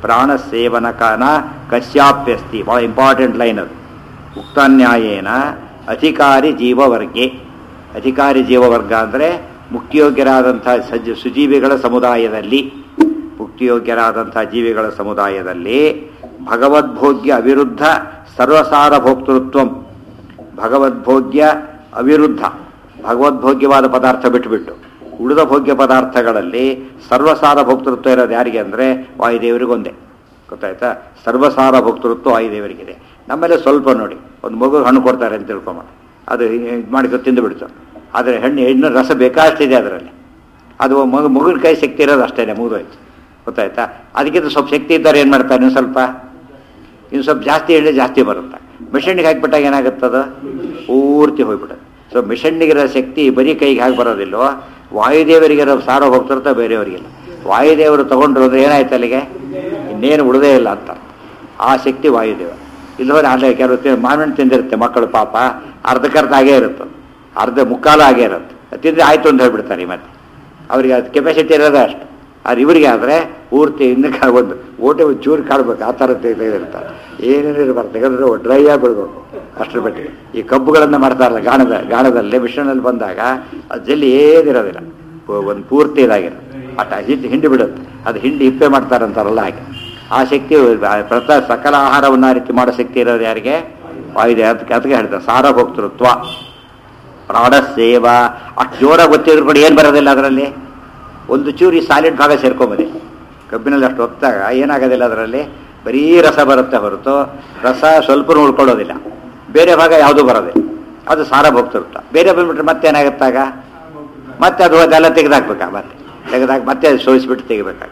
ಪ್ರಾಣಸೇವನಕನ ಕಶ್ಯಾಪ್ಯಸ್ತಿ ಭಾಳ ಇಂಪಾರ್ಟೆಂಟ್ ಲೈನ್ ಅದು ಉಕ್ತ ನ್ಯಾಯೇನ ಅಧಿಕಾರಿ ಜೀವವರ್ಗೆ ಅಧಿಕಾರಿ ಜೀವವರ್ಗ ಅಂದರೆ ಮುಕ್ತಿಯೋಗ್ಯರಾದಂಥ ಸಜ್ಜ ಸುಜೀವಿಗಳ ಸಮುದಾಯದಲ್ಲಿ ಮುಕ್ತಿಯೋಗ್ಯರಾದಂಥ ಜೀವಿಗಳ ಸಮುದಾಯದಲ್ಲಿ ಭಗವದ್ಭೋಗ್ಯ ಅವಿರುದ್ಧ ಸರ್ವಸಾರ ಭೋಕ್ತೃತ್ವ ಭಗವದ್ಭೋಗ್ಯ ಅವಿರುದ್ಧ ಭಗವದ್ಭೋಗ್ಯವಾದ ಪದಾರ್ಥ ಬಿಟ್ಟುಬಿಟ್ಟು ಉಳಿದ ಭೋಗ್ಯ ಪದಾರ್ಥಗಳಲ್ಲಿ ಸರ್ವಸಾರ ಭೋಕ್ತೃತ್ವ ಇರೋದು ಯಾರಿಗೆ ಅಂದರೆ ವಾಯುದೇವರಿಗೊಂದೇ ಗೊತ್ತಾಯ್ತಾ ಸರ್ವಸಾರ ಭೋಕ್ತೃತ್ವ ವಾಯುದೇವರಿಗಿದೆ ನಮ್ಮಲ್ಲಿ ಸ್ವಲ್ಪ ನೋಡಿ ಒಂದು ಮಗು ಹಣ್ಣು ಕೊಡ್ತಾರೆ ಅಂತ ತಿಳ್ಕೊಂಬ ಅದು ಇದು ಮಾಡಿ ತಿಂದು ಬಿಡ್ತು ಆದರೆ ಹಣ್ಣು ಹೆಣ್ಣು ರಸ ಬೇಕಾಷ್ಟಿದೆ ಅದರಲ್ಲಿ ಅದು ಮಗು ಮಗುನ ಕೈ ಶಕ್ತಿ ಇರೋದು ಅಷ್ಟೇ ಮುಗಿದೋಯ್ತು ಗೊತ್ತಾಯ್ತಾ ಅದಕ್ಕಿಂತ ಸ್ವಲ್ಪ ಶಕ್ತಿ ಇದ್ದಾರೆ ಏನು ಮಾಡ್ತಾರೆ ಇನ್ನು ಸ್ವಲ್ಪ ಇನ್ನು ಸ್ವಲ್ಪ ಜಾಸ್ತಿ ಎಣ್ಣೆ ಜಾಸ್ತಿ ಬರುತ್ತೆ ಮಿಷನ್ಗೆ ಹಾಕಿಬಿಟ್ಟಾಗ ಏನಾಗುತ್ತದ ಪೂರ್ತಿ ಹೋಗ್ಬಿಡುತ್ತೆ ಸೊ ಮಿಷನ್ನಿಗಿರೋ ಶಕ್ತಿ ಬರೀ ಕೈಗೆ ಹಾಕಿ ಬರೋದಿಲ್ವೋ ವಾಯುದೇವರಿಗಿರೋ ಸಾರ ಹೋಗ್ತಿರ್ತಾ ಬೇರೆಯವರಿಗಿಲ್ಲ ವಾಯುದೇವರು ತೊಗೊಂಡಿರೋದ್ರೆ ಏನಾಯ್ತು ಅಲ್ಲಿಗೆ ಇನ್ನೇನು ಉಳಿದೇ ಇಲ್ಲ ಅಂತ ಆ ಶಕ್ತಿ ವಾಯುದೇವ ಇಲ್ಲವರೆ ಅಲ್ಲೇ ಕೆಲವು ತಿ- ಮಾವಿನ ಹಣ್ಣು ತಿಂದಿರುತ್ತೆ ಮಕ್ಕಳು ಪಾಪ ಅರ್ಧಕ್ಕರ್ಧ ಆಗೇ ಇರುತ್ತೆ ಅರ್ಧ ಮುಕ್ಕಾಲು ಆಗೇ ಇರುತ್ತೆ ತಿಂದರೆ ಆಯ್ತು ಅಂತ ಹೇಳ್ಬಿಡ್ತಾರೆ ಈ ಮತ್ತೆ ಅವರಿಗೆ ಅದು ಕೆಪಾಸಿಟಿ ಇರೋದೇ ಅಷ್ಟು ಅದು ಇವರಿಗೆ ಆದರೆ ಪೂರ್ತಿ ಹಿಂದಕ್ಕೆ ಒಂದು ಓಟೆ ಒಂದು ಚೂರು ಕಾಡ್ಬೇಕು ಆ ಥರ ತೆಗೆದಿರ್ತಾರೆ ಏನೇನು ಇರಬಾರ್ದು ತೆಗೆದ್ರೆ ಡ್ರೈ ಆಗಿ ಬಿಡ್ಬೇಕು ಅಷ್ಟರ ಮಟ್ಟಿಗೆ ಈ ಕಬ್ಬುಗಳನ್ನು ಮಾಡ್ತಾರಲ್ಲ ಗಾಣದ ಗಾಣದಲ್ಲಿ ಮಿಶ್ರಣದಲ್ಲಿ ಬಂದಾಗ ಅದು ಜಲ್ಲಿ ಏನಿರೋದಿಲ್ಲ ಒಂದು ಪೂರ್ತಿ ಇದಾಗಿರೋ ಅಟ ಹಿಂಡಿ ಹಿಂಡಿ ಬಿಡುತ್ತೆ ಅದು ಹಿಂಡಿ ಹಿಪ್ಪೆ ಮಾಡ್ತಾರಂತಾರಲ್ಲ ಹಾಗೆ ಆ ಶಕ್ತಿ ಪ್ರತ ಸಕಲ ಆಹಾರವನ್ನು ಆ ರೀತಿ ಮಾಡೋ ಶಕ್ತಿ ಇರೋದು ಯಾರಿಗೆ ವಾಯುದೆ ಅದಕ್ಕೆ ಅದಕ್ಕೆ ಹೇಳ್ತಾರೆ ಸಾರಭೋಕ್ತೃತ್ವ ಪ್ರಾಣ ಸೇವಾ ಅಷ್ಟು ಜೋರಾಗಿ ಗೊತ್ತಿದ್ರು ಕೂಡ ಏನು ಬರೋದಿಲ್ಲ ಅದರಲ್ಲಿ ಒಂದು ಚೂರು ಈ ಸಾಲಿಡ್ ಭಾಗ ಸೇರ್ಕೊಂಬದೆ ಕಬ್ಬಿನಲ್ಲಿ ಅಷ್ಟು ಹೊತ್ತಾಗ ಏನಾಗೋದಿಲ್ಲ ಅದರಲ್ಲಿ ಬರೀ ರಸ ಬರುತ್ತೆ ಹೊರತು ರಸ ಸ್ವಲ್ಪ ಉಳ್ಕೊಳ್ಳೋದಿಲ್ಲ ಬೇರೆ ಭಾಗ ಯಾವುದೂ ಬರೋದಿಲ್ಲ ಅದು ಸಾರ ಭೋಗ್ತಿರುತ್ತೆ ಬೇರೆ ಬಂದ್ಬಿಟ್ರೆ ಮತ್ತೆ ಏನಾಗುತ್ತಾಗ ಮತ್ತೆ ಅದು ಅದೆಲ್ಲ ತೆಗೆದಾಕ್ಬೇಕಾ ಮತ್ತೆ ತೆಗೆದಾಕ್ ಮತ್ತೆ ಅದು ಸೋಯಿಸ್ಬಿಟ್ಟು ತೆಗಿಬೇಕಾಗ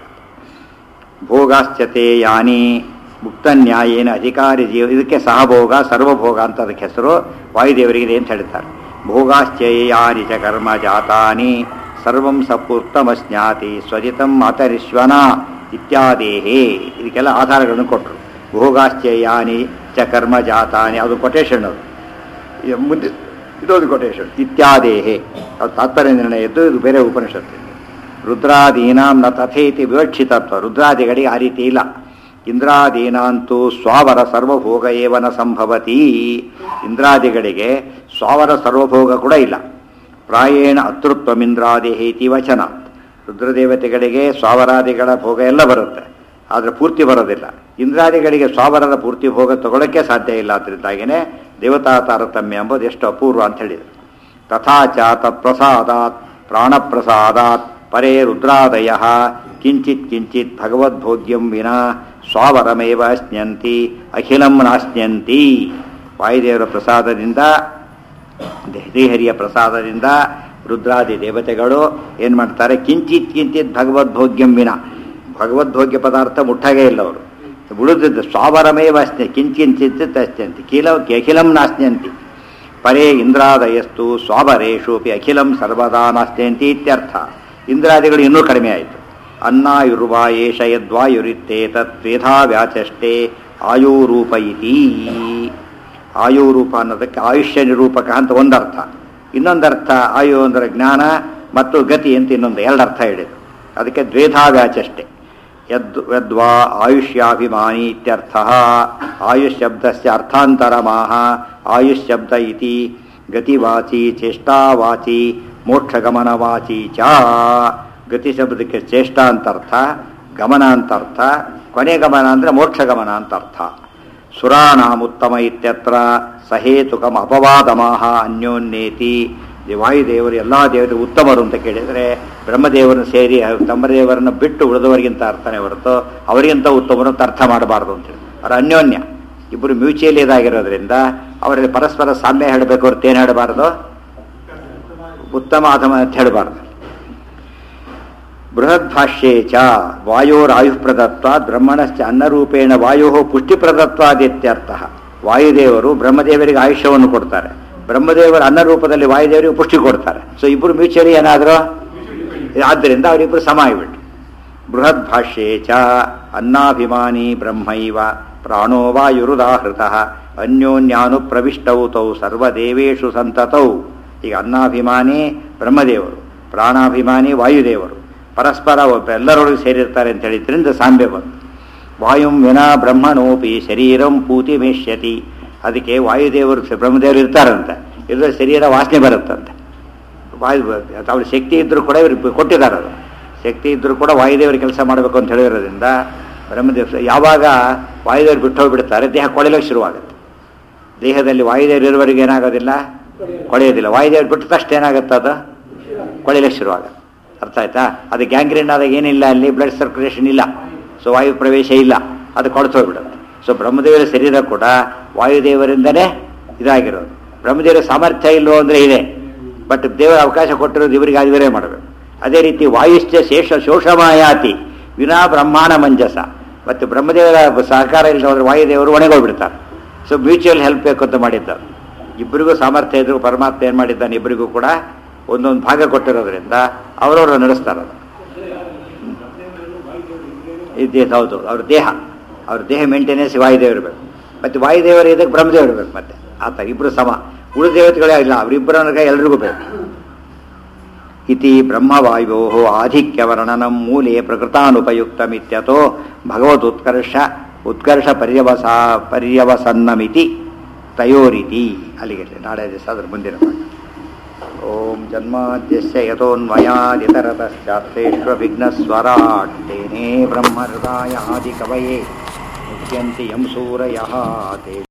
ಭೋಗಾಶ್ಚತೆ ಯಾನಿ ಮುಕ್ತ ನ್ಯಾಯೇನ ಅಧಿಕಾರಿ ಜೀವ ಇದಕ್ಕೆ ಸಹಭೋಗ ಸರ್ವಭೋಗ ಅಂತ ಅದಕ್ಕೆ ಹೆಸರು ವಾಯುದೇವರಿಗೆ ಅಂತ ಹೇಳ್ತಾರೆ ಭೋಗಾಶ್ಚಯಾನಿ ಚ ಕರ್ಮ ಜಾತಾನಿ ಸರ್ವಂ ಸಪೂರ್ತಮಸ್ನ್ಯಾತಿ ಸ್ವಜಿತಂ ಅತರಿಶ್ವನ ಇತ್ಯಾದೇಹೇ ಇದಕ್ಕೆಲ್ಲ ಆಧಾರಗಳನ್ನು ಕೊಟ್ಟರು ಭೋಗಾಶ್ಚಯಾನಿ ಚ ಕರ್ಮ ಜಾತಾನಿ ಅದು ಕೊಟೇಶನ್ ಅದು ಇದು ಮುಂದೆ ಇದೊಂದು ಕೊಟೇಶನ್ ಇತ್ಯಾದೇಹೇ ಅದು ತಾತ್ಪರ್ಯ ನಿರ್ಣಯದ್ದು ಇದು ಬೇರೆ ಉಪನಿಷತ್ತು ರುದ್ರಾದೀನಾಂ ನ ತಥೇತಿ ವಿವಕ್ಷಿತತ್ವ ರುದ್ರಾದಿಗಳಿಗೆ ಆ ರೀತಿ ಇಲ್ಲ ಇಂದ್ರಾದೀನಾಂತೂ ಸ್ವಾವರ ಸರ್ವಭೋಗ ಏವನ ಸಂಭವತಿ ಇಂದ್ರಾದಿಗಳಿಗೆ ಸ್ವಾವರ ಸರ್ವಭೋಗ ಕೂಡ ಇಲ್ಲ ಪ್ರಾಯೇಣ ಅತೃತ್ವಮಿಂದ್ರಾದಿ ಹೇತಿ ವಚನ ರುದ್ರದೇವತೆಗಳಿಗೆ ಸ್ವಾವರಾದಿಗಳ ಭೋಗ ಎಲ್ಲ ಬರುತ್ತೆ ಆದರೆ ಪೂರ್ತಿ ಬರೋದಿಲ್ಲ ಇಂದ್ರಾದಿಗಳಿಗೆ ಸ್ವಾವರದ ಪೂರ್ತಿ ಭೋಗ ತಗೊಳ್ಳೋಕ್ಕೆ ಸಾಧ್ಯ ಇಲ್ಲ ಅದರಿಂದಾಗಿಯೇ ದೇವತಾ ತಾರತಮ್ಯ ಎಂಬುದು ಎಷ್ಟು ಅಪೂರ್ವ ಅಂತ ಹೇಳಿದರು ತಥಾಚ ತತ್ಪ್ರಸಾದಾತ್ ಪ್ರಾಣಪ್ರಸಾದಾತ್ ಪರೇ ರುದ್ರಾದಯ ಕಿಂಚಿತ್ ಕಿಂಚಿತ್ ಭಗವದ್ಭೋಗ್ಯಂ ವಿನಾ ಸ್ವಾವರಮೇವ ಸ್ನ್ಯಂತಿ ಅಖಿಲಂ ನಾಸ್ನ್ಯಂತಿ ವಾಯುದೇವರ ಪ್ರಸಾದದಿಂದ ಶ್ರೀಹರಿಯ ಪ್ರಸಾದದಿಂದ ರುದ್ರಾದಿ ದೇವತೆಗಳು ಏನು ಮಾಡ್ತಾರೆ ಕಿಂಚಿತ್ ಕಿಂಚಿತ್ ಭಗವದ್ಭೋಗ್ಯಂ ವಿನ ಭಗವದ್ಭೋಗ್ಯ ಪದಾರ್ಥ ಮುಟ್ಟಾಗೇ ಇಲ್ಲ ಅವರು ಉಳಿದಿದ್ದು ಸ್ವಾವರಮೇವ ಅಸ್ನೆ ಕಿಂಚಿಂಚಿತ್ ಅಸ್ತ್ಯಂತಿ ಕಿಲ ಅಖಿಲಂ ನಾಸ್ನ್ಯಂತಿ ಪರೇ ಇಂದ್ರಾದಯಸ್ತು ಸ್ವಾವರೇಶೋಪಿ ಅಖಿಲಂ ಸರ್ವದಾ ನಾಸ್ತ್ಯಂತಿ ಇತ್ಯರ್ಥ ಇಂದ್ರಾದಿಗಳು ಇನ್ನೂ ಕಡಿಮೆ ಆಯಿತು ಅನ್ನಾಯುರ್ವಾ ಏಷ ಯದ್ವಾಯುರಿತ್ತೇ ತತ್ವೇಧಾ ವ್ಯಾಚಷ್ಟೇ ಆಯುರೂಪ ಇತಿ ಆಯುರೂಪ ಅನ್ನೋದಕ್ಕೆ ಆಯುಷ್ಯ ನಿರೂಪಕ ಅಂತ ಒಂದರ್ಥ ಇನ್ನೊಂದರ್ಥ ಆಯು ಅಂದರೆ ಜ್ಞಾನ ಮತ್ತು ಗತಿ ಅಂತ ಇನ್ನೊಂದು ಎರಡು ಅರ್ಥ ಹೇಳಿದ್ರು ಅದಕ್ಕೆ ದ್ವೇಧಾ ವ್ಯಾಚಷ್ಟೆ ಯದ್ ಯದ್ವಾ ಆಯುಷ್ಯಾಭಿಮಾನಿ ಇತ್ಯರ್ಥ ಆಯುಷ್ ಶಬ್ದಸ್ಯ ಅರ್ಥಾಂತರಮಾಹ ಆಯುಷ್ ಶಬ್ದ ಇತಿ ಗತಿವಾಚಿ ಚೇಷ್ಟಾವಾಚಿ ಮೋಕ್ಷಗಮನವಾಚಿ ಚ ಗತಿ ಶಬ್ದಕ್ಕೆ ಚೇಷ್ಟಾ ಅಂತ ಅರ್ಥ ಗಮನ ಅಂತ ಅರ್ಥ ಕೊನೆ ಗಮನ ಅಂದರೆ ಮೋಕ್ಷಗಮನ ಅಂತ ಅರ್ಥ ಸುರಾಣಾಮುತ್ತಮ ಇತ್ಯತ್ರ ಸಹೇತುಕಂ ಅಪವಾದಮಾಹ ಅನ್ಯೋನ್ಯೇತಿ ಈ ವಾಯುದೇವರು ಎಲ್ಲ ದೇವರು ಉತ್ತಮರು ಅಂತ ಕೇಳಿದರೆ ಬ್ರಹ್ಮದೇವರನ್ನು ಸೇರಿ ಬ್ರಹ್ಮದೇವರನ್ನು ಬಿಟ್ಟು ಉಳಿದವರಿಗಿಂತ ಅರ್ಥನೇ ಹೊರತು ಅವರಿಗಿಂತ ಉತ್ತಮರು ಅಂತ ಅರ್ಥ ಮಾಡಬಾರ್ದು ಅಂತೇಳಿ ಅವರ ಅನ್ಯೋನ್ಯ ಇಬ್ಬರು ಮ್ಯೂಚುವಲ್ ಇದಾಗಿರೋದ್ರಿಂದ ಅವರಲ್ಲಿ ಪರಸ್ಪರ ಸಾಮ್ಯ ಹೇಳಬೇಕು ಹೊರತು ಏನು ಹೇಳಬಾರ್ದು ಉತ್ತಮ ಅಧಮ ಅಂತ ಹೇಳಬಾರ್ದು ಬೃಹದ್ಭಾಷ್ಯೇ ಚ ವಾಯೋರಾಯುಃಪ್ರದತ್ವಾದ್ ಬ್ರಹ್ಮಣಶ್ಚ ಅನ್ನರೂಪೇಣ ವಾಯೋ ಪುಷ್ಟಿಪ್ರದತ್ವಾದಿತ್ಯರ್ಥ ವಾಯುದೇವರು ಬ್ರಹ್ಮದೇವರಿಗೆ ಆಯುಷ್ಯವನ್ನು ಕೊಡ್ತಾರೆ ಬ್ರಹ್ಮದೇವರ ಅನ್ನ ರೂಪದಲ್ಲಿ ವಾಯುದೇವರಿಗೆ ಪುಷ್ಟಿ ಕೊಡ್ತಾರೆ ಸೊ ಇಬ್ಬರು ಮ್ಯೂಚುವಲಿ ಏನಾದರೂ ಆದ್ದರಿಂದ ಅವರಿಬ್ಬರು ಸಮ ಆಗಿಬಿಟ್ಟು ಬೃಹದ್ ಭಾಷ್ಯೇ ಚ ಅನ್ನಾಭಿಮಾನಿ ಬ್ರಹ್ಮೈವ ಪ್ರಾಣೋ ವಾಯುರುದಾಹೃತ ಅನ್ಯೋನ್ಯಾನು ಪ್ರವಿಷ್ಟೌ ತೌ ಸರ್ವದೇವೇಶು ಸಂತತೌ ಈಗ ಅನ್ನಾಭಿಮಾನಿ ಬ್ರಹ್ಮದೇವರು ಪ್ರಾಣಾಭಿಮಾನಿ ವಾಯುದೇವರು ಪರಸ್ಪರ ಒಬ್ಬ ಎಲ್ಲರೊಳಗೆ ಸೇರಿರ್ತಾರೆ ಅಂತ ಹೇಳಿದ್ರಿಂದ ಸಾಂಬ್ಯ ಬಂತು ವಾಯುಂ ವಿನಾ ಬ್ರಹ್ಮನೋಪಿ ಶರೀರಂ ಪೂತಿ ಮೇಷ್ಯತಿ ಅದಕ್ಕೆ ವಾಯುದೇವರು ಬ್ರಹ್ಮದೇವರು ಇರ್ತಾರಂತೆ ಇಲ್ಲದ್ರೆ ಶರೀರ ವಾಸನೆ ಬರುತ್ತಂತೆ ವಾಯು ಅವ್ರ ಶಕ್ತಿ ಇದ್ದರೂ ಕೂಡ ಇವ್ರು ಕೊಟ್ಟಿದ್ದಾರೆ ಅದು ಶಕ್ತಿ ಇದ್ದರೂ ಕೂಡ ವಾಯುದೇವರು ಕೆಲಸ ಮಾಡಬೇಕು ಅಂತ ಹೇಳಿರೋದ್ರಿಂದ ಬ್ರಹ್ಮದೇವ ಯಾವಾಗ ವಾಯುದೇವರು ಬಿಟ್ಟು ಹೋಗ್ಬಿಡ್ತಾರೆ ದೇಹ ಕೊಳೆಯಲಿಕ್ಕೆ ಶುರುವಾಗುತ್ತೆ ದೇಹದಲ್ಲಿ ವಾಯುದೇವರು ಇರುವವರೆಗೆ ಏನಾಗೋದಿಲ್ಲ ಕೊಳೆಯೋದಿಲ್ಲ ವಾಯುದೇವರು ಬಿಟ್ಟ ತಕ್ಷಣ ಏನಾಗುತ್ತೆ ಅದು ಕೊಳೆಯಲಿಕ್ಕೆ ಶುರುವಾಗುತ್ತೆ ಅರ್ಥ ಆಯ್ತಾ ಅದು ಗ್ಯಾಂಗ್ರೀನ್ ಆದಾಗ ಏನಿಲ್ಲ ಅಲ್ಲಿ ಬ್ಲಡ್ ಸರ್ಕ್ಯುಲೇಷನ್ ಇಲ್ಲ ಸೊ ವಾಯು ಪ್ರವೇಶ ಇಲ್ಲ ಅದು ಕೊಡ್ತೋಗ್ಬಿಡುತ್ತೆ ಸೊ ಬ್ರಹ್ಮದೇವರ ಶರೀರ ಕೂಡ ವಾಯುದೇವರಿಂದನೇ ಇದಾಗಿರೋದು ಬ್ರಹ್ಮದೇವರ ಸಾಮರ್ಥ್ಯ ಇಲ್ಲವೋ ಅಂದರೆ ಇದೆ ಬಟ್ ದೇವರ ಅವಕಾಶ ಕೊಟ್ಟಿರೋದು ಇವರಿಗೆ ಇವರೇ ಮಾಡಬೇಕು ಅದೇ ರೀತಿ ವಾಯುಶ್ಚ ಶೇಷ ಶೋಷಮಾಯಾತಿ ವಿನಾ ಬ್ರಹ್ಮಾಂಡ ಮಂಜಸ ಮತ್ತು ಬ್ರಹ್ಮದೇವರ ಸಹಕಾರ ಇಲ್ಲದೆ ಹೋದ್ರೆ ವಾಯುದೇವರು ಒಣಗೋಗ್ಬಿಡ್ತಾರೆ ಸೊ ಮ್ಯೂಚುವಲ್ ಹೆಲ್ಪ್ ಬೇಕು ಅಂತ ಮಾಡಿದ್ದಾರೆ ಇಬ್ಬರಿಗೂ ಸಾಮರ್ಥ್ಯ ಇದ್ರು ಪರಮಾತ್ಮ ಏನು ಮಾಡಿದ್ದಾನೆ ಇಬ್ಬರಿಗೂ ಕೂಡ ಒಂದೊಂದು ಭಾಗ ಕೊಟ್ಟಿರೋದ್ರಿಂದ ಅವರವರು ನಡೆಸ್ತಾರೆ ಅದು ಇದೇ ಹೌದು ಅವ್ರ ದೇಹ ಅವ್ರ ದೇಹ ಮೇಂಟೆನೆನ್ಸ್ ವಾಯುದೇವ ಇರಬೇಕು ಮತ್ತು ವಾಯುದೇವರು ಇದಕ್ಕೆ ಬ್ರಹ್ಮದೇವರು ಇರಬೇಕು ಮತ್ತೆ ಆತ ಇಬ್ಬರು ಸಮ ಉಳಿದ ದೇವತೆಗಳೇ ಇಲ್ಲ ಅವರಿಬ್ಬರ ಎಲ್ರಿಗೂ ಬೇಕು ಇತಿ ಬ್ರಹ್ಮವಾಯೋ ಆಧಿಕ್ಯವರ್ಣನಂ ಮೂಲೆ ಪ್ರಕೃತಾನುಪಯುಕ್ತಮಿತ್ಯತೋ ಭಗವದುತ್ಕರ್ಷ ಉತ್ಕರ್ಷ ಪರ್ಯವಸ ಪರ್ಯವಸನ್ನಮಿತಿ ತಯೋರಿತಿ ಅಲ್ಲಿಗೆ ನಾಳೆ ದಿವಸ ಅದ್ರ ಮುಂದಿನ ಭಾಗ ಓಂ ಜನ್ಮಾದ್ಯಸ್ಯ ಯತೋನ್ಮಯಾದಿತರತಶ್ಚಾತ್ರೇಷ್ವವಿಘ್ನಸ್ವರಾಟ್ ತೇನೇ ಬ್ರಹ್ಮಹೃದಾಯ ಆದಿಕವಯೇ ಮುಖ್ಯಂತಿ ಯಂ ಸೂರಯಃ ತೇ